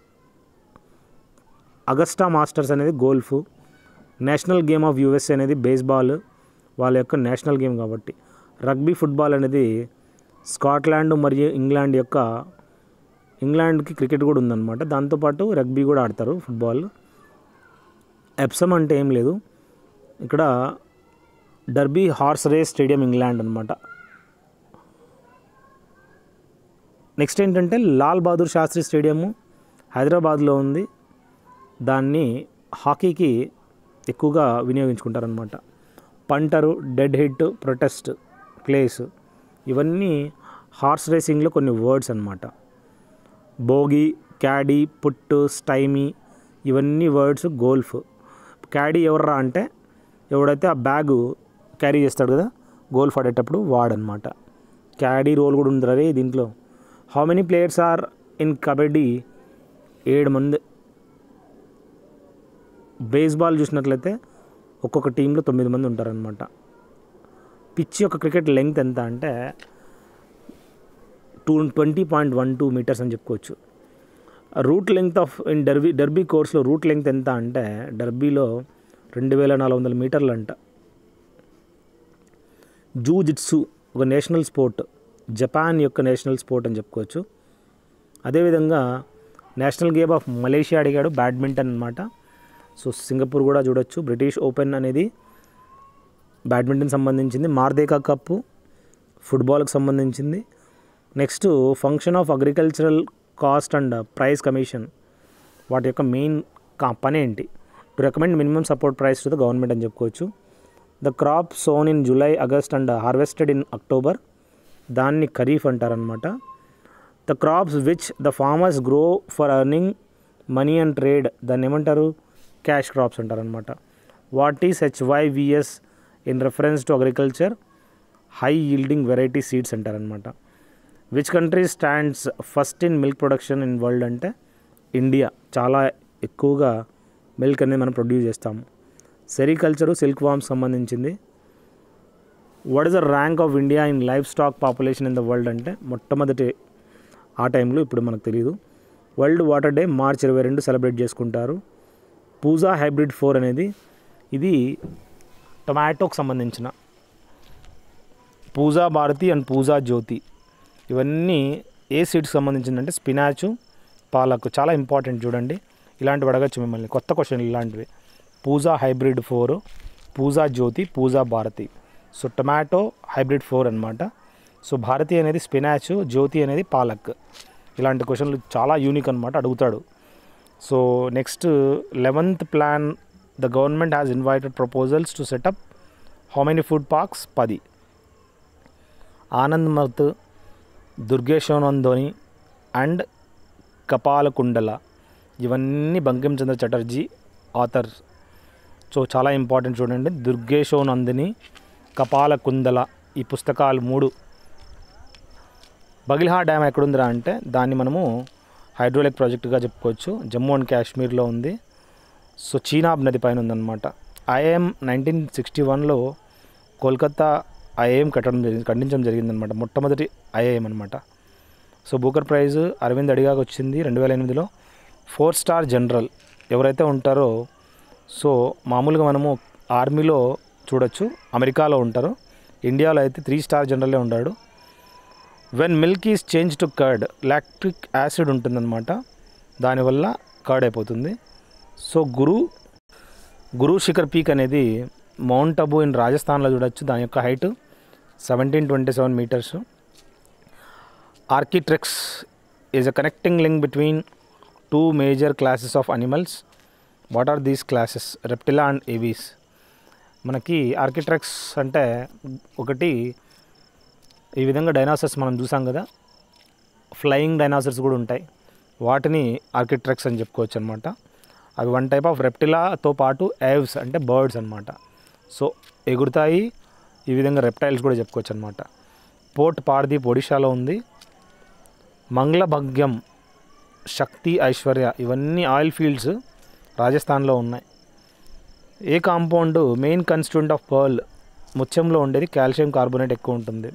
అగస్టా మాస్టర్స్ అనేది golf national game of USA అనేది బేస్బాల్ వాళ్ళ యొక్క నేషనల్ గేమ్ కాబట్టి రగ్బీ ఫుట్బాల్ అనేది స్కాట్లాండ్ మరియు ఇంగ్లాండ్ యొక్క ఇంగ్లాండ్కి క్రికెట్ కూడా ఉందన్నమాట దాంతోపాటు రగ్బీ కూడా ఆడతారు ఫుట్బాల్ ఎప్సమ్ అంటే ఏం లేదు ఇక్కడ Derby horse race stadium England అనమాట నెక్స్ట్ ఏంటంటే లాల్ బహదూర్ శాస్త్రి స్టేడియము హైదరాబాద్లో ఉంది దాన్ని హాకీకి ఎక్కువగా వినియోగించుకుంటారనమాట punter dead heat protest place ఇవన్నీ హార్స్ రేసింగ్లో కొన్ని వర్డ్స్ అనమాట భోగి క్యాడీ పుట్టు స్టైమీ ఇవన్నీ వర్డ్స్ గోల్ఫ్ క్యాడీ ఎవర్రా అంటే ఎవడైతే ఆ బ్యాగు క్యారీ చేస్తాడు కదా గోల్ఫ్ ఆడేటప్పుడు వాడనమాట క్యాడీ రోల్ కూడా ఉంది రే దీంట్లో how many players are in kabaddi ఏడు మంది బేస్బాల్ చూసినట్లయితే ఒక్కొక్క టీంలో తొమ్మిది మంది ఉంటారనమాట పిచ్ యొక్క క్రికెట్ లెంగ్త్ ఎంత అంటే two twenty point one two metres అని చెప్పుకోవచ్చు route length of in Derby Derby కోర్స్లో రూట్ లెంగ్త్ ఎంత అంటే డర్బీలో రెండు వేల నాలుగు వందల మీటర్లు అంట జూ జిట్సు ఒక నేషనల్ స్పోర్ట్ జపాన్ యొక్క నేషనల్ స్పోర్ట్ అని చెప్పుకోవచ్చు అదేవిధంగా నేషనల్ గేమ్ ఆఫ్ మలేషియా అడిగాడు బ్యాడ్మింటన్ అనమాట సో సింగపూర్ కూడా చూడొచ్చు బ్రిటిష్ ఓపెన్ అనేది బ్యాడ్మింటన్ సంబంధించింది మార్దేకా కప్పు ఫుట్బాల్కి సంబంధించింది next function of agricultural cost and price commission వాటి యొక్క మెయిన్ కా పని ఏంటి to recommend minimum support price to the government అని చెప్పుకోవచ్చు the crop sown in July August and harvested in October దాన్ని ఖరీఫ్ అంటారనమాట the crops which the farmers grow for earning money and trade దాన్ని ఏమంటారు క్యాష్ క్రాప్స్ అంటారనమాట what is HYVS in reference to agriculture high yielding variety seeds అంటారనమాట which country stands first in milk production in world అంటే ఇండియా చాలా ఎక్కువగా మిల్క్ అనేది మనం ప్రొడ్యూస్ చేస్తాము సెరికల్చరు సిల్క్ వామ్స్ సంబంధించింది what is the rank of India in livestock population in the world అంటే మొట్టమొదటి ఆ టైంలో ఇప్పుడు మనకు తెలియదు వరల్డ్ వాటర్ డే మార్చ్ ఇరవై రెండు సెలబ్రేట్ చేసుకుంటారు పూజా హైబ్రిడ్ ఫోర్ అనేది ఇది టొమాటోకి సంబంధించిన పూజా భారతి అండ్ పూజా జ్యోతి ఇవన్నీ ఏ సీడ్కి సంబంధించిందంటే స్పినాచు పాలకు చాలా ఇంపార్టెంట్ చూడండి ఇలాంటివి అడగచ్చు మిమ్మల్ని కొత్త క్వశ్చన్ ఇలాంటివి Pusa hybrid four Pusa Jyoti Pusa Bharati so tomato hybrid four అనమాట సో భారతి అనేది స్పినాచ్ జ్యోతి అనేది పాలక్ ఇలాంటి క్వశ్చన్లు చాలా యూనిక్ అనమాట అడుగుతాడు so next eleventh plan the government has invited proposals to set up how many food parks పది ఆనంద్ మత్ దుర్గేశోనందోని అండ్ కపాలకుండల ఇవన్నీ బంకించంద్ర చటర్జీ ఆథర్ సో చాలా ఇంపార్టెంట్ చూడండి దుర్గేశో నందిని కపాల కుందల ఈ పుస్తకాలు మూడు బగిల్హా డ్యామ్ ఎక్కడుందిరా అంటే దాన్ని మనము హైడ్రోలిక్ ప్రాజెక్టుగా చెప్పుకోవచ్చు జమ్మూ అండ్ కాశ్మీర్లో ఉంది సో చీనాబ్ నది పైన ఉందన్నమాట ఐఏఎం నైన్టీన్ సిక్స్టీ వన్లో కోల్కతా ఐఏఎం కట్టడం జరిగింది ఖండించడం జరిగిందనమాట మొట్టమొదటి ఐఏఎం అనమాట సో బూకర్ ప్రైజ్ అరవింద్ అడిగాకి వచ్చింది రెండు వేల ఎనిమిదిలో ఫోర్ స్టార్ జనరల్ ఎవరైతే ఉంటారో సో మామూలుగా మనము ఆర్మీలో చూడొచ్చు అమెరికాలో ఉంటారు ఇండియాలో అయితే త్రీ స్టార్ జనరలే ఉంటాడు when milk is change to curd lactic acid ఉంటుందన్నమాట దానివల్ల కర్డ్ అయిపోతుంది సో గురు గురు శిఖర్ పీక్ అనేది మౌంట్ అబు ఇన్ రాజస్థాన్లో చూడొచ్చు దాని యొక్క height seventeen twenty seven metres archaeopteryx is a connecting link between two major classes of animals what are these classes reptilia and aves మనకి ఆర్కిట్రెక్స్ అంటే ఒకటి ఈ విధంగా డైనాసర్స్ మనం చూసాం కదా ఫ్లయింగ్ డైనాసర్స్ కూడా ఉంటాయి వాటిని ఆర్కిట్రెక్స్ అని చెప్పుకోవచ్చు అనమాట అవి వన్ టైప్ ఆఫ్ రెప్టిలాతో పాటు ఏవ్స్ అంటే బర్డ్స్ అనమాట సో ఎగురుతాయి ఈ విధంగా రెప్టైల్స్ కూడా చెప్పుకోవచ్చు అనమాట పోర్ట్ పార్దీప్ ఒడిశాలో ఉంది మంగళభగ్యం శక్తి ఐశ్వర్య ఇవన్నీ ఆయిల్ ఫీల్డ్స్ రాజస్థాన్లో ఉన్నాయి a compound main constituent of pearl ముత్యంలో ఉండేది కాల్షియం కార్బోనేట్ ఎక్కువ ఉంటుంది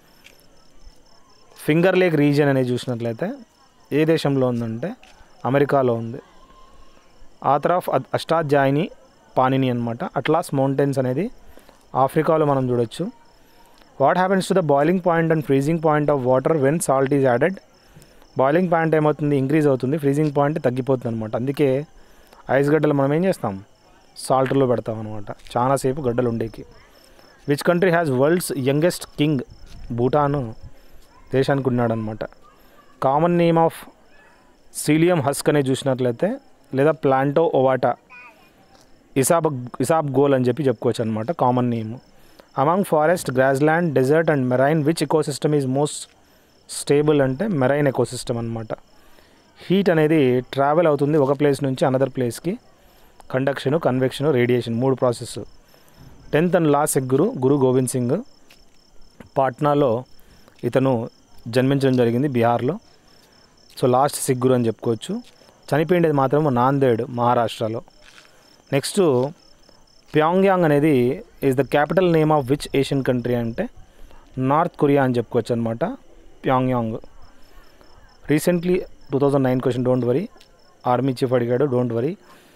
ఫింగర్ లేక్ రీజియన్ అనేది చూసినట్లయితే ఏ దేశంలో ఉందంటే అమెరికాలో ఉంది ఆథర్ ఆఫ్ అష్టాధ్యాయిని పానిని అనమాట అట్లాస్ మౌంటైన్స్ అనేది ఆఫ్రికాలో మనం చూడొచ్చు what happens to the boiling point and freezing point of water when salt is added boiling point ఏమవుతుంది ఇంక్రీజ్ అవుతుంది ఫ్రీజింగ్ పాయింట్ తగ్గిపోతుంది అనమాట అందుకే ఐస్ గడ్డలు మనం ఏం చేస్తాం సాల్ట్లో పెడతాం అనమాట చాలాసేపు గడ్డలు ఉండేకి which country has world's youngest king Bhutan దేశానికి ఉన్నాడనమాట common name of psyllium husk అనేది చూసినట్లయితే లేదా ప్లాంటో ఓవాటా ఇసాబ్ ఇసాబ్ గోల్ అని చెప్పి చెప్పుకోవచ్చు అనమాట common name among forest grassland desert and marine which ecosystem is most stable అంటే మెరైన్ ఎకోసిస్టమ్ అనమాట హీట్ అనేది ట్రావెల్ అవుతుంది ఒక ప్లేస్ నుంచి అనదర్ ప్లేస్కి కండక్షను కన్వెక్షను రేడియేషన్ మూడు process tenth and last Guru Guru Gobind Singh పాట్నాలో ఇతను జన్మించడం జరిగింది బీహార్లో సో లాస్ట్ సిగ్గురు అని చెప్పుకోవచ్చు చనిపోయిండేది మాత్రం నాందేడ్ మహారాష్ట్రలో నెక్స్ట్ ప్యాంగ్యాంగ్ అనేది is the capital name of which Asian country అంటే నార్త్ కొరియా అని చెప్పుకోవచ్చు అనమాట Pyongyang recently two thousand nine question don't worry army chief అడిగాడు డోంట్ వరీ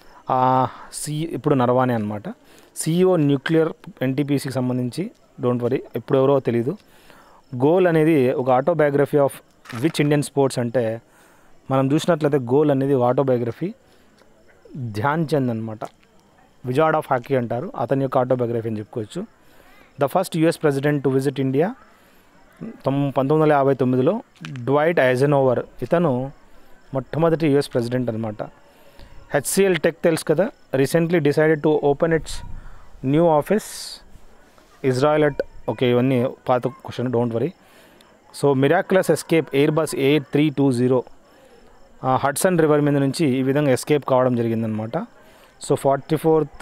సి ఇప్పుడు నరవానే అనమాట సిఇఓ న్యూక్లియర్ ఎన్టీపీసీకి సంబంధించి డోంట్ వరీ ఇప్పుడు ఎవరో తెలీదు గోల్ అనేది ఒక autobiography of which Indian sports అంటే మనం చూసినట్లయితే గోల్ అనేది ఒక ఆటోబయోగ్రఫీ ధ్యాన్ చంద్ అనమాట విజార్డ్ ఆఫ్ హాకీ అంటారు అతని యొక్క ఆటోబయోగ్రఫీ అని చెప్పుకోవచ్చు the first US president to visit India తొమ్ పంతొమ్మిది వందల యాభై తొమ్మిదిలో డ్వైట్ ఐజనోవర్ ఇతను మొట్టమొదటి యుఎస్ ప్రెసిడెంట్ అనమాట హెచ్సిఎల్ టెక్ తెలుసు కదా recently decided to open its new office Israel at okay ఇవన్నీ పాత question don't worry so miraculous escape Airbus eight three two zero Hudson river మీద నుంచి ఈ విధంగా ఎస్కేప్ కావడం జరిగిందనమాట so forty fourth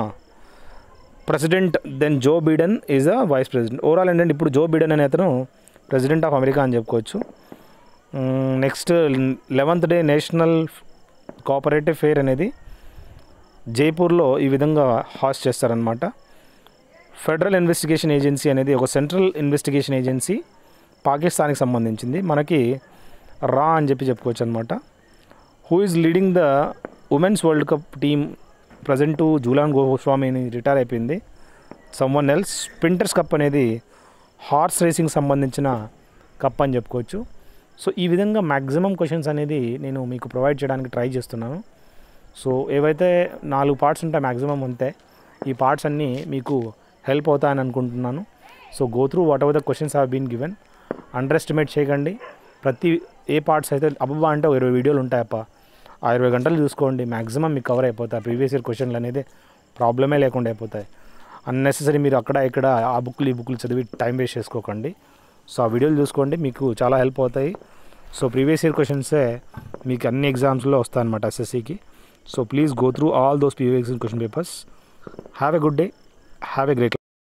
president then Joe Biden is a vice president overall ఏంటంటే ఇప్పుడు జో బిడెన్ అనే అతను ప్రెసిడెంట్ ఆఫ్ అమెరికా అని చెప్పుకోవచ్చు next eleventh day national cooperative fair అనేది జైపూర్లో ఈ విధంగా హాస్ట్ చేస్తారనమాట ఫెడరల్ ఇన్వెస్టిగేషన్ ఏజెన్సీ అనేది ఒక సెంట్రల్ ఇన్వెస్టిగేషన్ ఏజెన్సీ పాకిస్తాన్కి సంబంధించింది మనకి రా అని చెప్పి చెప్పుకోవచ్చు అనమాట who is leading the women's world cup team present Jhulan Goswami retire అయిపోయింది సమ్వన్ ఎల్స్ స్ప్రింటర్స్ కప్ అనేది హార్స్ రేసింగ్ సంబంధించిన కప్ అని చెప్పుకోవచ్చు సో ఈ విధంగా మ్యాక్సిమం క్వశ్చన్స్ అనేది నేను మీకు ప్రొవైడ్ చేయడానికి ట్రై చేస్తున్నాను సో ఏవైతే నాలుగు పార్ట్స్ ఉంటాయి మ్యాక్సిమం అంతే ఈ పార్ట్స్ అన్నీ మీకు హెల్ప్ అవుతాయని అనుకుంటున్నాను so go through whatever the questions have been given underestimate చేయకండి ప్రతి ఏ పార్ట్స్ అయితే అబ్బా అంటే ఒక ఇరవై వీడియోలు ఉంటాయప్ప ఆ ఇరవై గంటలు చూసుకోండి మ్యాక్సిమం మీకు కవర్ అయిపోతాయి ప్రీవియస్ ఇయర్ క్వశ్చన్లు అనేది ప్రాబ్లమే లేకుండా అయిపోతాయి అన్నెసరీ మీరు అక్కడ ఇక్కడ ఆ బుక్లు ఈ బుక్లు చదివి టైం వేస్ట్ చేసుకోకండి సో ఆ వీడియోలు చూసుకోండి మీకు చాలా హెల్ప్ అవుతాయి సో ప్రీవియస్ ఇయర్ క్వశ్చన్సే మీకు అన్ని ఎగ్జామ్స్లో వస్తాయన్నమాట ఎస్ఎస్సికి so please go through all those previous question papers have a good day have a great